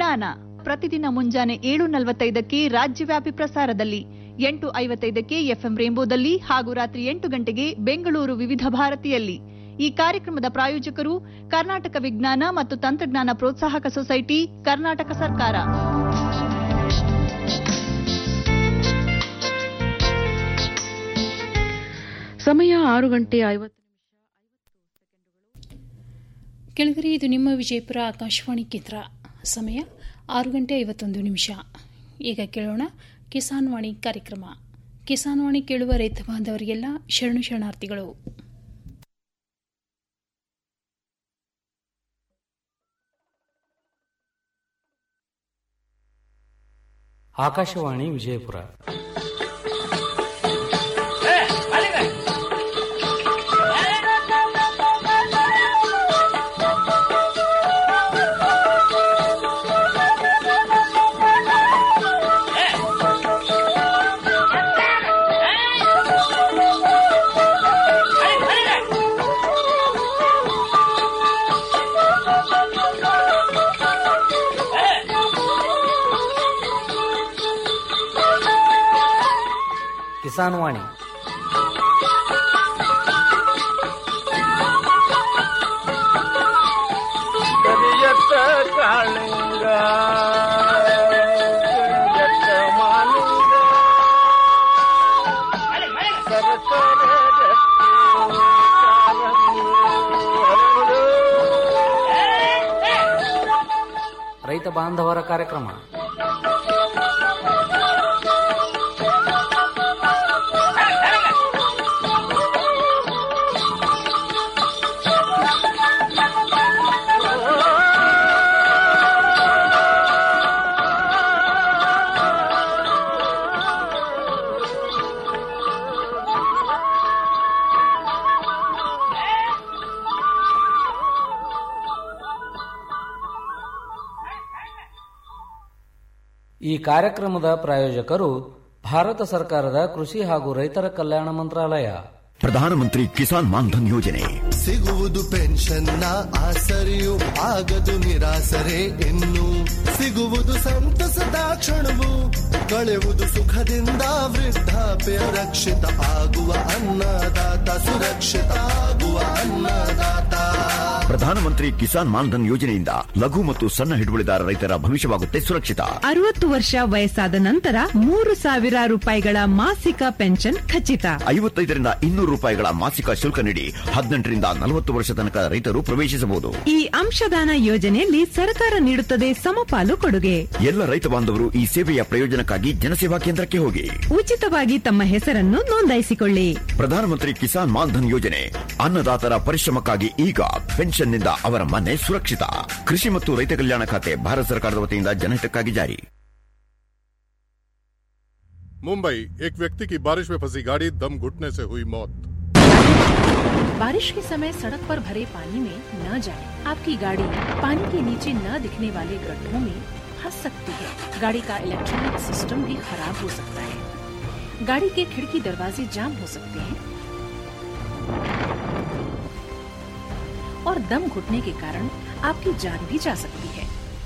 ವಿಜ್ಞಾನ ಪ್ರತಿದಿನ ಮುಂಜಾನೆ ಏಳು ನಲವತ್ತೈದಕ್ಕೆ ರಾಜ್ಯವ್ಯಾಪಿ ಪ್ರಸಾರದಲ್ಲಿ ಎಂಟು ಐವತ್ತೈದಕ್ಕೆ ಎಫ್ಎಂ ರೇಂಬೋದಲ್ಲಿ ಹಾಗೂ ರಾತ್ರಿ ಎಂಟು ಗಂಟೆಗೆ ಬೆಂಗಳೂರು ವಿವಿಧ ಭಾರತಿಯಲ್ಲಿ ಈ ಕಾರ್ಯಕ್ರಮದ ಪ್ರಾಯೋಜಕರು ಕರ್ನಾಟಕ ವಿಜ್ಞಾನ ಮತ್ತು ತಂತ್ರಜ್ಞಾನ ಪ್ರೋತ್ಸಾಹಕ ಸೊಸೈಟಿ ಕರ್ನಾಟಕ ಸರ್ಕಾರ ಸಮಯ ಆರು ಗಂಟೆ ಐವತ್ತು ಕೆಳಗರೆ ಇದು ನಿಮ್ಮ ವಿಜಯಪುರ ಆಕಾಶವಾಣಿ ಕೇಂದ್ರ ಸಮಯ ಆರು ಗಂಟೆ ಐವತ್ತೊಂದು ನಿಮಿಷ ಈಗ ಕೇಳೋಣ ಕಿಸಾನ್ ವಾಣಿ ಕಾರ್ಯಕ್ರಮ ಕಿಸಾನ್ ವಾಣಿ ಕೇಳುವ ರೈತ ಬಾಂಧವರಿಗೆಲ್ಲ ಶರಣು ಶರಣಾರ್ಥಿಗಳು ಆಕಾಶವಾಣಿ ವಿಜಯಪುರ ಕಿಸಾನ್ ವಾಣಿ ಕರಿಯತ್ತ ಕಾಳಿಂಗ ಕರಿಯತ್ತ ಮಾಲಿಂಗ ಸರಸರ ರಕ್ತಿ ಕಾರಂಗಿ ಹರಡು. ರೈತ ಬಾಂಧವರ ಕಾರ್ಯಕ್ರಮ ಈ ಕಾರ್ಯಕ್ರಮದ ಪ್ರಾಯೋಜಕರು ಭಾರತ ಸರ್ಕಾರದ ಕೃಷಿ ಹಾಗೂ ರೈತರ ಕಲ್ಯಾಣ ಮಂತ್ರಾಲಯ ಪ್ರಧಾನಮಂತ್ರಿ ಕಿಸಾನ್ ಮಾನ್ಧನ್ ಯೋಜನೆ ಸಿಗುವುದು ಪೆನ್ಷನ್ನ ಆಸರೆಯು ಆಗದು ನಿರಾಸರೆ ಇನ್ನು ಸಿಗುವುದು ಸಂತಸದ ಕ್ಷಣವು ಕಳೆಯುವುದು ಸುಖದಿಂದ ವೃದ್ಧಾಪ್ಯ ರಕ್ಷಿತ ಆಗುವ ಅನ್ನದಾತ ಸುರಕ್ಷಿತ ಆಗುವ ಅನ್ನದಾತ ಪ್ರಧಾನಮಂತ್ರಿ ಕಿಸಾನ್ ಮಾನ್ಧನ್ ಯೋಜನೆಯಿಂದ ಲಘು ಮತ್ತು ಸಣ್ಣ ಹಿಡುವಳಿದಾರ ರೈತರ ಭವಿಷ್ಯವಾಗುತ್ತೆ ಸುರಕ್ಷಿತ ಅರವತ್ತು ವರ್ಷ ವಯಸ್ಸಾದ ನಂತರ ಮೂರು ಸಾವಿರ ರೂಪಾಯಿಗಳ ಮಾಸಿಕ ಪೆನ್ಷನ್ ಖಚಿತ ಐವತ್ತೈದರಿಂದ ಇನ್ನೂರು ರೂಪಾಯಿಗಳ ಮಾಸಿಕ ಶುಲ್ಕ ನೀಡಿ ಹದಿನೆಂಟರಿಂದ ನಲವತ್ತು ವರ್ಷ ತನಕ ರೈತರು ಪ್ರವೇಶಿಸಬಹುದು ಈ ಅಂಶದಾನ ಯೋಜನೆಯಲ್ಲಿ ಸರ್ಕಾರ ನೀಡುತ್ತದೆ ಸಮಪಾಲು ಕೊಡುಗೆ ಎಲ್ಲ ರೈತ ಬಾಂಧವರು ಈ ಸೇವೆಯ ಪ್ರಯೋಜನಕ್ಕಾಗಿ ಜನಸೇವಾ ಕೇಂದ್ರಕ್ಕೆ ಹೋಗಿ ಉಚಿತವಾಗಿ ತಮ್ಮ ಹೆಸರನ್ನು ನೋಂದಾಯಿಸಿಕೊಳ್ಳಿ ಪ್ರಧಾನಮಂತ್ರಿ ಕಿಸಾನ್ ಮಾನ್ಧನ್ ಯೋಜನೆ ಅನ್ನದಾತರ ಪರಿಶ್ರಮಕ್ಕಾಗಿ ಈಗ ಪೆನ್ಷನ್ನಿಂದ ಅವರ ಮನೆ ಸುರಕ್ಷಿತ ಕೃಷಿ ಮತ್ತು ರೈತ ಕಲ್ಯಾಣ ಖಾತೆ ಭಾರತ ಸರ್ಕಾರದ ವತಿಯಿಂದ ಜನಹಿತಕ್ಕಾಗಿ ಜಾರಿ मुंबई एक व्यक्ति की बारिश में फंसी गाड़ी दम घुटने से हुई मौत बारिश के समय सड़क पर भरे पानी में न जाएं। आपकी गाड़ी पानी के नीचे न दिखने वाले गड्ढों में फंस सकती है गाड़ी का इलेक्ट्रॉनिक सिस्टम भी खराब हो सकता है गाड़ी के खिड़की दरवाजे जाम हो सकते हैं और दम घुटने के कारण आपकी जान भी जा सकती है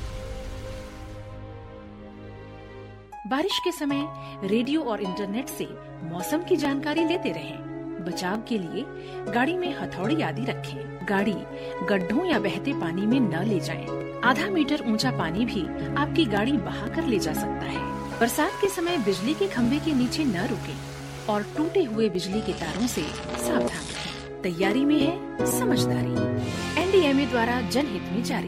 बारिश के समय रेडियो और इंटरनेट से मौसम की जानकारी लेते रहें। बचाव के लिए गाड़ी में हथौड़ी आदि रखें। गाड़ी गड्ढों या बहते पानी में न ले जाएं। आधा मीटर ऊंचा पानी भी आपकी गाड़ी बहा कर ले जा सकता है बरसात के समय बिजली के खंभे के नीचे न रुकें और टूटे हुए बिजली के तारों से सावधान रहें। तैयारी में है समझदारी एनडीएमए द्वारा जनहित में जारी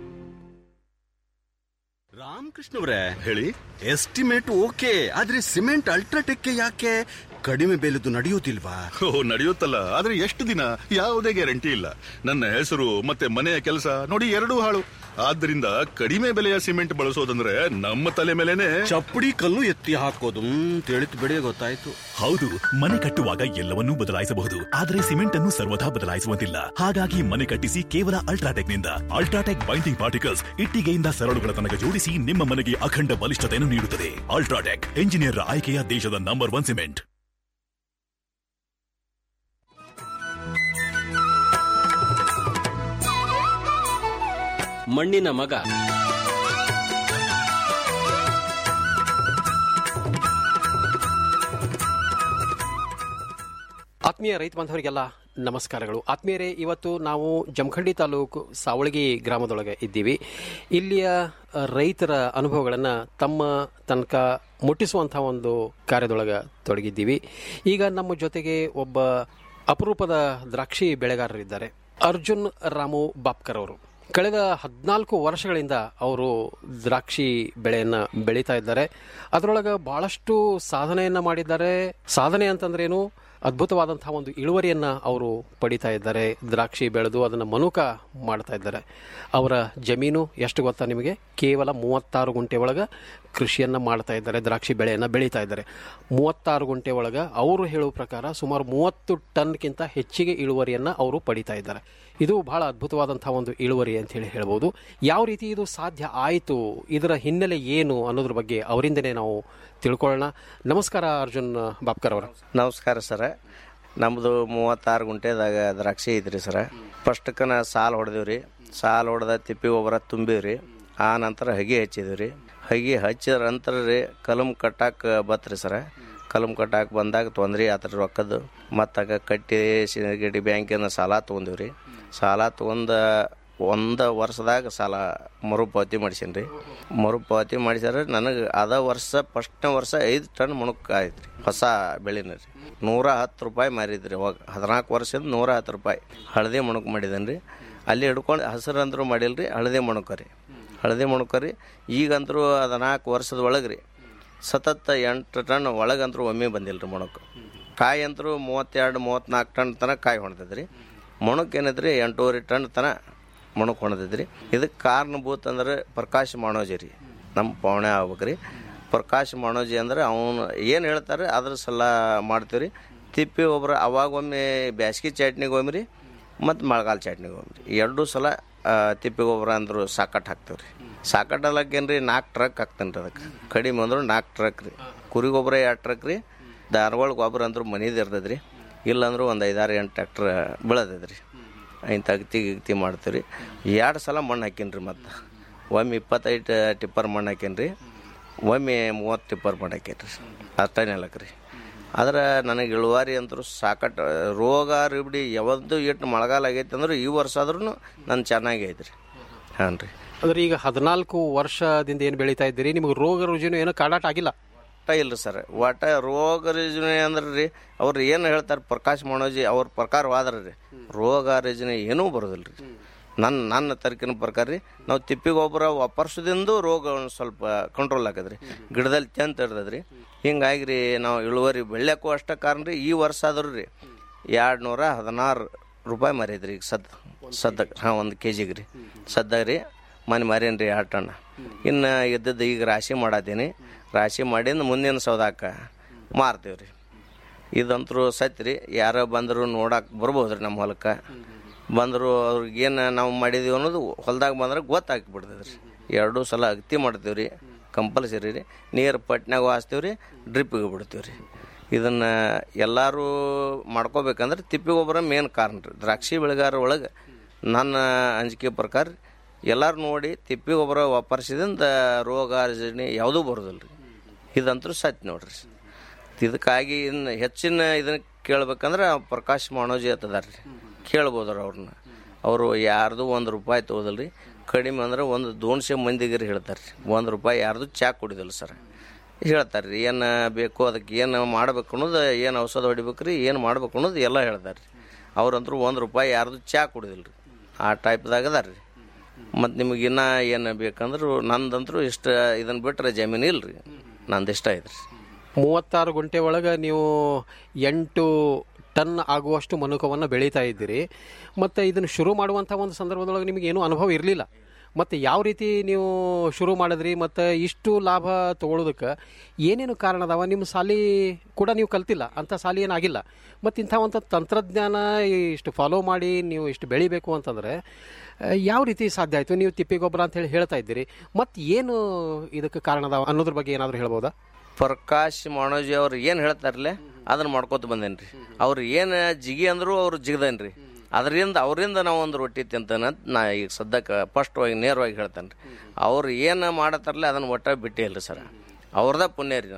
ರಾಮಕೃಷ್ಣವ್ರೆ ಹೇಳಿ ಎಸ್ಟಿಮೇಟ್ ಓಕೆ ಆದ್ರೆ ಸಿಮೆಂಟ್ ಅಲ್ಟ್ರಾಟೆಕ್ ಯಾಕೆ ಕಡಿಮೆ ಬೆಲೆದು ನಡೆಯುವುದಿಲ್ವಾ ಓ ನಡೆಯುತ್ತಲ್ಲ ಆದ್ರೆ ಎಷ್ಟು ದಿನ ಯಾವುದೇ ಗ್ಯಾರಂಟಿ ಇಲ್ಲ ನನ್ನ ಹೆಸರು ಮತ್ತೆ ಮನೆಯ ಕೆಲಸ ನೋಡಿ ಎರಡೂ ಹಾಳು ಆದ್ದರಿಂದ ಕಡಿಮೆ ಬೆಲೆಯ ಸಿಮೆಂಟ್ ಬಳಸೋದಂದ್ರೆ ನಮ್ಮ ತಲೆ ಮೇಲೆನೆ ಚಪ್ಪಡಿ ಕಲ್ಲು ಎತ್ತಿ ಹಾಕೋದು ತಿಳಿತು ಬಿಡಿ ಗೊತ್ತಾಯ್ತು ಹೌದು ಮನೆ ಕಟ್ಟುವಾಗ ಎಲ್ಲವನ್ನೂ ಬದಲಾಯಿಸಬಹುದು ಆದರೆ ಸಿಮೆಂಟ್ ಅನ್ನು ಸರ್ವದಾ ಬದಲಾಯಿಸುವಂತಿಲ್ಲ ಹಾಗಾಗಿ ಮನೆ ಕಟ್ಟಿಸಿ ಕೇವಲ ಅಲ್ಟ್ರಾಟೆಕ್ ನಿಂದ ಅಲ್ಟ್ರಾಟೆಕ್ ಬೈಂಡಿಂಗ್ ಪಾರ್ಟಿಕಲ್ಸ್ ಇಟ್ಟಿಗೆಯಿಂದ ಸರಳುಗಳ ತನಕ ಜೋಡಿಸಿ ನಿಮ್ಮ ಮನೆಗೆ ಅಖಂಡ ಬಲಿಷ್ಠತೆಯನ್ನು ನೀಡುತ್ತದೆ ಅಲ್ಟ್ರಾಟೆಕ್ ಎಂಜಿನಿಯರ್ ಆಯ್ಕೆಯ ದೇಶದ ನಂಬರ್ ಒನ್ ಸಿಮೆಂಟ್ ಮಣ್ಣಿನ ಮಗ ಆತ್ಮೀಯ ರೈತ ಬಾಂಧವರಿಗೆಲ್ಲ ನಮಸ್ಕಾರಗಳು ಆತ್ಮೀಯರೇ ಇವತ್ತು ನಾವು ಜಮಖಂಡಿ ತಾಲೂಕು ಸಾವಳಗಿ ಗ್ರಾಮದೊಳಗೆ ಇದ್ದೀವಿ ಇಲ್ಲಿಯ ಅ, ರೈತರ ಅನುಭವಗಳನ್ನು ತಮ್ಮ ತನಕ ಮುಟ್ಟಿಸುವಂಥ ಒಂದು ಕಾರ್ಯದೊಳಗೆ ತೊಡಗಿದ್ದೀವಿ ಈಗ ನಮ್ಮ ಜೊತೆಗೆ ಒಬ್ಬ ಅಪರೂಪದ ದ್ರಾಕ್ಷಿ ಬೆಳೆಗಾರರಿದ್ದಾರೆ ಅರ್ಜುನ್ ರಾಮು ಬಾಪ್ಕರ್ ಅವರು ಕಳೆದ ಹದಿನಾಲ್ಕು ವರ್ಷಗಳಿಂದ ಅವರು ದ್ರಾಕ್ಷಿ ಬೆಳೆಯನ್ನು ಬೆಳೀತಾ ಇದ್ದಾರೆ ಅದರೊಳಗೆ ಬಹಳಷ್ಟು ಸಾಧನೆಯನ್ನು ಮಾಡಿದ್ದಾರೆ ಸಾಧನೆ ಅಂತಂದ್ರೇನು ಅದ್ಭುತವಾದಂತಹ ಒಂದು ಇಳುವರಿಯನ್ನ ಅವರು ಪಡಿತಾ ಇದ್ದಾರೆ ದ್ರಾಕ್ಷಿ ಬೆಳೆದು ಅದನ್ನು ಮನುಕ ಮಾಡ್ತಾ ಇದ್ದಾರೆ ಅವರ ಜಮೀನು ಎಷ್ಟು ಗೊತ್ತಾ ನಿಮಗೆ ಕೇವಲ ಮೂವತ್ತಾರು ಗುಂಟೆ ಒಳಗೆ ಕೃಷಿಯನ್ನ ಮಾಡ್ತಾ ಇದ್ದಾರೆ ದ್ರಾಕ್ಷಿ ಬೆಳೆಯನ್ನು ಬೆಳೀತಾ ಇದ್ದಾರೆ ಮೂವತ್ತಾರು ಗುಂಟೆ ಒಳಗೆ ಅವರು ಹೇಳುವ ಪ್ರಕಾರ ಸುಮಾರು ಮೂವತ್ತು ಟನ್ಗಿಂತ ಹೆಚ್ಚಿಗೆ ಇಳುವರಿಯನ್ನ ಅವರು ಪಡಿತಾ ಇದ್ದಾರೆ ಇದು ಬಹಳ ಅದ್ಭುತವಾದಂತಹ ಒಂದು ಇಳುವರಿ ಅಂತ ಹೇಳಿ ಹೇಳ್ಬೋದು ಯಾವ ರೀತಿ ಇದು ಸಾಧ್ಯ ಆಯಿತು ಇದರ ಹಿನ್ನೆಲೆ ಏನು ಅನ್ನೋದ್ರ ಬಗ್ಗೆ ಅವರಿಂದನೇ ನಾವು ತಿಳ್ಕೊಳ್ಳೋಣ ನಮಸ್ಕಾರ ಅರ್ಜುನ್ ಬಾಪ್ಕರ್ ಅವರ ನಮಸ್ಕಾರ ಸರ ನಮ್ಮದು ಮೂವತ್ತಾರು ಗುಂಟೆದಾಗ ದ್ರಾಕ್ಷಿ ಐತ್ರಿ ಸರ ಫಸ್ಟ್ಕನ ಸಾಲು ಹೊಡೆದಿವಿ ರೀ ಸಾಲು ಹೊಡೆದ ತಿಪ್ಪಿ ಗೊಬ್ಬರ ತುಂಬಿವಿ ರೀ ಆ ನಂತರ ಹಗಿ ಹಚ್ಚಿದೀವಿ ರೀ ಹಗಿ ಹಚ್ಚಿದ ನಂತರ ರೀ ಕಲಮ್ ಕಟ್ಟಾಕ ಬತ್ರಿ ಸರ ಕಲಮ್ ಕಟ್ಟಾಕ ಬಂದಾಗ ತೊಂದ್ರೆ ಆತ್ರಿ ರೊಕ್ಕದ್ದು ಮತ್ತಾಗ ಕಟ್ಟಿ ಸಿಗಡಿ ಬ್ಯಾಂಕಿನ ಸಾಲ ತೊಗೊಂಡಿವಿ ರೀ ಸಾಲ ತೊಗೊಂಡ ಒಂದು ವರ್ಷದಾಗ ಸಾಲ ಮರುಪಾವತಿ ಮಾಡಿಸೀನಿ ರೀ ಮರುಪಾವತಿ ಮಾಡಿಸ್ಯಾರ ನನಗೆ ಅದ ವರ್ಷ ಫಸ್ಟ್ನೇ ವರ್ಷ ಐದು ಟನ್ ಮುಣಕ್ ಆಯ್ತು ರೀ ಹೊಸ ಬೆಳೆನ ರೀ ನೂರ ಹತ್ತು ರೂಪಾಯಿ ಮಾರಿದ್ರಿ ಅವಾಗ ಹದಿನಾಲ್ಕು ವರ್ಷದಿಂದ ನೂರ ಹತ್ತು ರೂಪಾಯಿ ಹಳದಿ ಮುಣಕ್ ಮಾಡಿದ್ದೇನೆ ರೀ ಅಲ್ಲಿ ಹಿಡ್ಕೊಂಡು ಹಸಿರು ಅಂದ್ರೂ ಮಾಡಿಲ್ಲ ರೀ ಹಳದಿ ಮುಣಕ ರೀ ಹಳದಿ ಮುಣಕ ರೀ ಈಗಂತರೂ ಹದಿನಾಲ್ಕು ವರ್ಷದ ಒಳಗೆ ರೀ ಸತತ ಎಂಟು ಟನ್ ಒಳಗಂತರೂ ಒಮ್ಮೆ ಬಂದಿಲ್ಲ ರೀ ಮೊಣಕು ಕಾಯಿ ಅಂತರೂ ಮೂವತ್ತೆರಡು ಮೂವತ್ತ್ನಾಲ್ಕು ಟನ್ ತನಕ ಕಾಯಿ ಹೊಣ್ತೈತೆ ರೀ ಮೊಣಕ್ ಏನೈತೆ ಎಂಟೂವರೆ ಟನ್ ತನಕ ಮೊಣಕ್ ಹೊಣ್ತೈತೆ ರೀ ಇದಕ್ಕೆ ಕಾರಣಭೂತ ಅಂದ್ರೆ ಪ್ರಕಾಶ್ ಮಾಣೋಜಿ ರೀ ನಮ್ಮ ಪವಣೆ ಆಗ್ಬೇಕು ರೀ ಪ್ರಕಾಶ್ ಮಾಣೋಜಿ ಅಂದ್ರೆ ಅವನು ಏನು ಹೇಳ್ತಾರೆ ಅದ್ರ ಸಲ ಮಾಡ್ತೀವಿ ರೀ ತಿಪ್ಪಿ ಒಬ್ರು ಅವಾಗ ಒಮ್ಮೆ ಬ್ಯಾಸ್ಗಿ ಚಟ್ನಿಗೆ ಒಮ್ಮೆ ರೀ ಮತ್ತು ಮಳೆಗಾಲ ಚಟ್ನಿಗೆ ಒಮ್ಮೆ ರೀ ಎರಡೂ ಸಲ ಆ, ತಿಪ್ಪಿ ಗೊಬ್ಬರ ಅಂದ್ರು ಸಾಕಟ್ ಹಾಕ್ತೀವಿ ರೀ ಸಾಕಟ್ ಅಲ್ಲಕ್ಕೇನು ರೀ ನಾಲ್ಕು ಟ್ರಕ್ ಹಾಕ್ತೇನೆ ರೀ ಅದಕ್ಕೆ ಕಡಿಮೆ ಅಂದ್ರೆ ನಾಲ್ಕು ಟ್ರಕ್ ರೀ ಕುರಿ ಗೊಬ್ಬರ ಎರಡು ಟ್ರಕ್ ರೀ ಧಾರವಾಡ ಗೊಬ್ಬರ ಅಂದ್ರೂ ಮನಿದು ಇರ್ತೈತೆ ರೀ ಇಲ್ಲಾಂದ್ರೂ ಒಂದು ಐದಾರು ಎಂಟು ಟ್ಯಾಕ್ಟ್ರ್ ಬೀಳತೈತೆ ರೀ ಇಂಥ ಅಗತಿ ಗಿಗತಿ ಮಾಡ್ತೀವಿ ರೀ ಎರಡು ಸಲ ಮಣ್ಣು ಹಾಕೀನಿ ರೀ ಮತ್ತು ಒಮ್ಮೆ ಇಪ್ಪತ್ತೈದು ಟಿಪ್ಪರ್ ಮಣ್ಣು ಹಾಕೀನಿ ರೀ ಒಮ್ಮೆ ಮೂವತ್ತು ಟಿಪ್ಪರ್ ಮಣ್ಣು ಹಾಕೀನಿ ರೀ ಅಷ್ಟೇ ನೆಲಕ್ಕೆ ರೀ ಆದ್ರೆ ನನಗೆ ಇಳುವರಿ ಅಂತರೂ ಸಾಕಟ್ಟು ರೋಗ ರಿಬ್ಡಿ ಯಾವತ್ತು ಇಟ್ಟು ಮಳೆಗಾಲ ಆಗೈತೆ ಅಂದ್ರೆ ಈ ವರ್ಷ ಆದ್ರೂ ನಾನು ಚೆನ್ನಾಗಿ ಐತೆ ರೀ ಹಾಂ ರೀ ಅಂದ್ರೆ ಈಗ ಹದಿನಾಲ್ಕು ವರ್ಷದಿಂದ ಏನು ಬೆಳೀತಾ ಇದ್ದೀರಿ ನಿಮಗೆ ರೋಗ ರುಜಿನ ಏನೋ ಕಾಡಾಟ ಆಗಿಲ್ಲ ಒಟ್ಟ ಇಲ್ಲ ಸರ್ ಒಟ್ಟ ರೋಗ ರುಜಿನ ಅಂದ್ರೆ ರೀ ಅವ್ರು ಏನು ಹೇಳ್ತಾರೆ ಪ್ರಕಾಶ್ ಮನೋಜಿ ಅವ್ರ ಪ್ರಕಾರವಾದ್ರೆ ರೀ ರೋಗ ರುಜಿನ ಏನೂ ಬರೋದಿಲ್ಲ ರೀ ನನ್ನ ನನ್ನ ತರ್ಕಿನ ಪ್ರಕಾರ ರೀ ನಾವು ತಿಪ್ಪಿ ಗೊಬ್ಬರ ವಾಪರ್ಸೋದಿಂದ ರೋಗ ಒಂದ್ ಸ್ವಲ್ಪ ಕಂಟ್ರೋಲ್ ಆಗದ್ರಿ ಗಿಡದಲ್ಲಿ ತೆಂತ ಹಿಡ್ದದ್ರಿ ಹಿಂಗಾಗಿ ರೀ ನಾವು ಇಳುವರಿ ಬೆಳ್ಯಕ್ಕೂ ಅಷ್ಟ ಕಾರಣ ರೀ ಈ ವರ್ಷ ಆದ್ರೂ ರೀ ಎರಡು ನೂರ ಹದಿನಾರು ರೂಪಾಯಿ ಮಾರಿದ್ರಿ ಈಗ ಸದ್ ಸದ್ದಕ್ಕೆ ಹಾಂ ಒಂದು ಕೆ ಜಿಗೆ ರೀ ಸದ್ದಾಗ ರೀ ಮನೆ ಮಾರೇನು ರೀ ಎರಡು ಟನ್ ಇನ್ನು ಇದ್ದದ್ದು ಈಗ ರಾಶಿ ಮಾಡತ್ತೀನಿ ರಾಶಿ ಮಾಡಿಂದ ಮುಂದಿನ ಸೌದಾಕ ಮಾರ್ತೀವಿ ರೀ ಇದಂತರೂ ಸತ್ಯ ರೀ ಯಾರೋ ಬಂದರು ನೋಡಕ್ಕೆ ಬರ್ಬೋದು ರೀ ನಮ್ಮ ಹೊಲಕ್ಕೆ ಬಂದರು ಅವ್ರಿಗೇನು ನಾವು ಮಾಡಿದೀವಿ ಅನ್ನೋದು ಹೊಲ್ದಾಗ ಬಂದ್ರೆ ಗೊತ್ತಾಗ್ಬಿಡ್ತದೆ ರೀ ಎರಡೂ ಸಲ ಅಗತಿ ಮಾಡ್ತೀವಿ ರೀ ಕಂಪಲ್ಸರಿ ರೀ ನೀರು ಪಟ್ನಾಗ ಹಾಸ್ತೀವಿ ರೀ ಡ್ರಿಪ್ಪಿಗೆ ಬಿಡ್ತೀವಿ ರೀ ಇದನ್ನು ಎಲ್ಲರೂ ಮಾಡ್ಕೋಬೇಕಂದ್ರೆ ತಿಪ್ಪಿ ಗೊಬ್ಬರ ಮೇನ್ ಕಾರಣ ರೀ ದ್ರಾಕ್ಷಿ ಬೆಳೆಗಾರ ಒಳಗೆ ನನ್ನ ಅಂಜಿಕೆ ಪ್ರಕಾರ ಎಲ್ಲರೂ ನೋಡಿ ತಿಪ್ಪಿ ಗೊಬ್ಬರ ವಾಪರ್ಸಿದಿಂದ ರೋಗ ರುಜಿನ ಯಾವುದೂ ಬರೋದಿಲ್ಲ ರೀ ಇದಂತರೂ ಸತ್ಯ ನೋಡ್ರಿ ಇದಕ್ಕಾಗಿ ಇನ್ನು ಹೆಚ್ಚಿನ ಇದನ್ನ ಕೇಳ್ಬೇಕಂದ್ರೆ ಪ್ರಕಾಶ್ ಮಾಣೋಜಿ ಅತ್ತದಾರ ರೀ ಕೇಳ್ಬೋದ್ರ ಅವ್ರನ್ನ ಅವರು ಯಾರ್ದು ಒಂದು ರೂಪಾಯಿ ತೊಗೋದಿಲ್ಲ ರೀ ಕಡಿಮೆ ಅಂದ್ರೆ ಒಂದು ದೋನ್ಸೆ ಮಂದಿಗೆ ರೀ ಹೇಳ್ತಾರೆ ರೀ ಒಂದು ರೂಪಾಯಿ ಯಾರ್ದು ಚಾ ಕುಡಿದಿಲ್ಲ ಸರ್ ಹೇಳ್ತಾರೆ ರೀ ಏನು ಬೇಕು ಅದಕ್ಕೆ ಏನು ಮಾಡ್ಬೇಕು ಅನ್ನೋದು ಏನು ಔಷಧ ಹೊಡಿಬೇಕು ರೀ ಏನು ಮಾಡ್ಬೇಕು ಅನ್ನೋದು ಎಲ್ಲ ಹೇಳ್ತಾರೆ ರೀ ಅವ್ರಂತರೂ ಒಂದು ರೂಪಾಯಿ ಯಾರ್ದು ಚಾ ಕುಡಿದಿಲ್ಲ ರೀ ಆ ಟೈಪ್ದಾಗ ಅದಾರ ರೀ ಮತ್ತು ನಿಮಗೆ ಇನ್ನೂ ಏನು ಬೇಕಂದ್ರೆ ನಂದಂತರೂ ಇಷ್ಟು ಇದನ್ನು ಬಿಟ್ರೆ ಜಮೀನು ಇಲ್ಲ ರೀ ನಂದು ಇಷ್ಟ ಐತೆ ರೀ ಮೂವತ್ತಾರು ಗುಂಟೆ ಒಳಗೆ ನೀವು ಎಂಟು ಟನ್ ಆಗುವಷ್ಟು ಮನುಕವನ್ನು ಬೆಳೀತಾ ಇದ್ದೀರಿ ಮತ್ತು ಇದನ್ನು ಶುರು ಮಾಡುವಂಥ ಒಂದು ಸಂದರ್ಭದೊಳಗೆ ನಿಮಗೆ ಏನೂ ಅನುಭವ ಇರಲಿಲ್ಲ ಮತ್ತು ಯಾವ ರೀತಿ ನೀವು ಶುರು ಮಾಡಿದ್ರಿ ಮತ್ತು ಇಷ್ಟು ಲಾಭ ತಗೊಳ್ಳೋದಕ್ಕೆ ಏನೇನು ಕಾರಣ ಅದಾವ ನಿಮ್ಮ ಸಾಲಿ ಕೂಡ ನೀವು ಕಲ್ತಿಲ್ಲ ಅಂಥ ಸಾಲಿ ಏನಾಗಿಲ್ಲ ಮತ್ತು ಇಂಥ ಒಂದು ತಂತ್ರಜ್ಞಾನ ಇಷ್ಟು ಫಾಲೋ ಮಾಡಿ ನೀವು ಇಷ್ಟು ಬೆಳಿಬೇಕು ಅಂತಂದರೆ ಆ, ಯಾವ ರೀತಿ ಸಾಧ್ಯ ಆಯಿತು ನೀವು ತಿಪ್ಪಿ ಗೊಬ್ಬರ ಅಂತ ಹೇಳಿ ಹೇಳ್ತಾ ಇದ್ದೀರಿ ಮತ್ತು ಏನು ಇದಕ್ಕೆ ಕಾರಣ ಅದಾವ ಅನ್ನೋದ್ರ ಬಗ್ಗೆ ಏನಾದರೂ ಹೇಳ್ಬೋದಾ ಪ್ರಕಾಶ್ ಮಾಣೋಜಿ ಅವ್ರು ಏನು ಹೇಳ್ತಾರಲ್ಲ ಅದನ್ನ ಮಾಡ್ಕೊತ ಬಂದೇನಿ ರೀ ಅವ್ರು ಏನು ಜಿಗಿ ಅಂದ್ರು ಅವ್ರು ಜಿಗದೇನಿ ರೀ ಅದರಿಂದ ಅವರಿಂದ ನಾವು ಒಂದು ರೊಟ್ಟಿ ತಿಂತಾನೆ ಅಂತ ನಾ ಈಗ ಸದ್ಯಕ್ಕೆ ಫಸ್ಟ್ವಾಗಿ ನೇರವಾಗಿ ಹೇಳ್ತೇನೆ ರೀ ಅವ್ರು ಏನು ಮಾಡತ್ತಾರಲ್ಲ ಅದನ್ನು ಒಟ್ಟ ಬಿಟ್ಟೇ ಇಲ್ಲ ಸರ್ ಅವ್ರದ ಪುಣ್ಯ ರೀ ನನಗೆ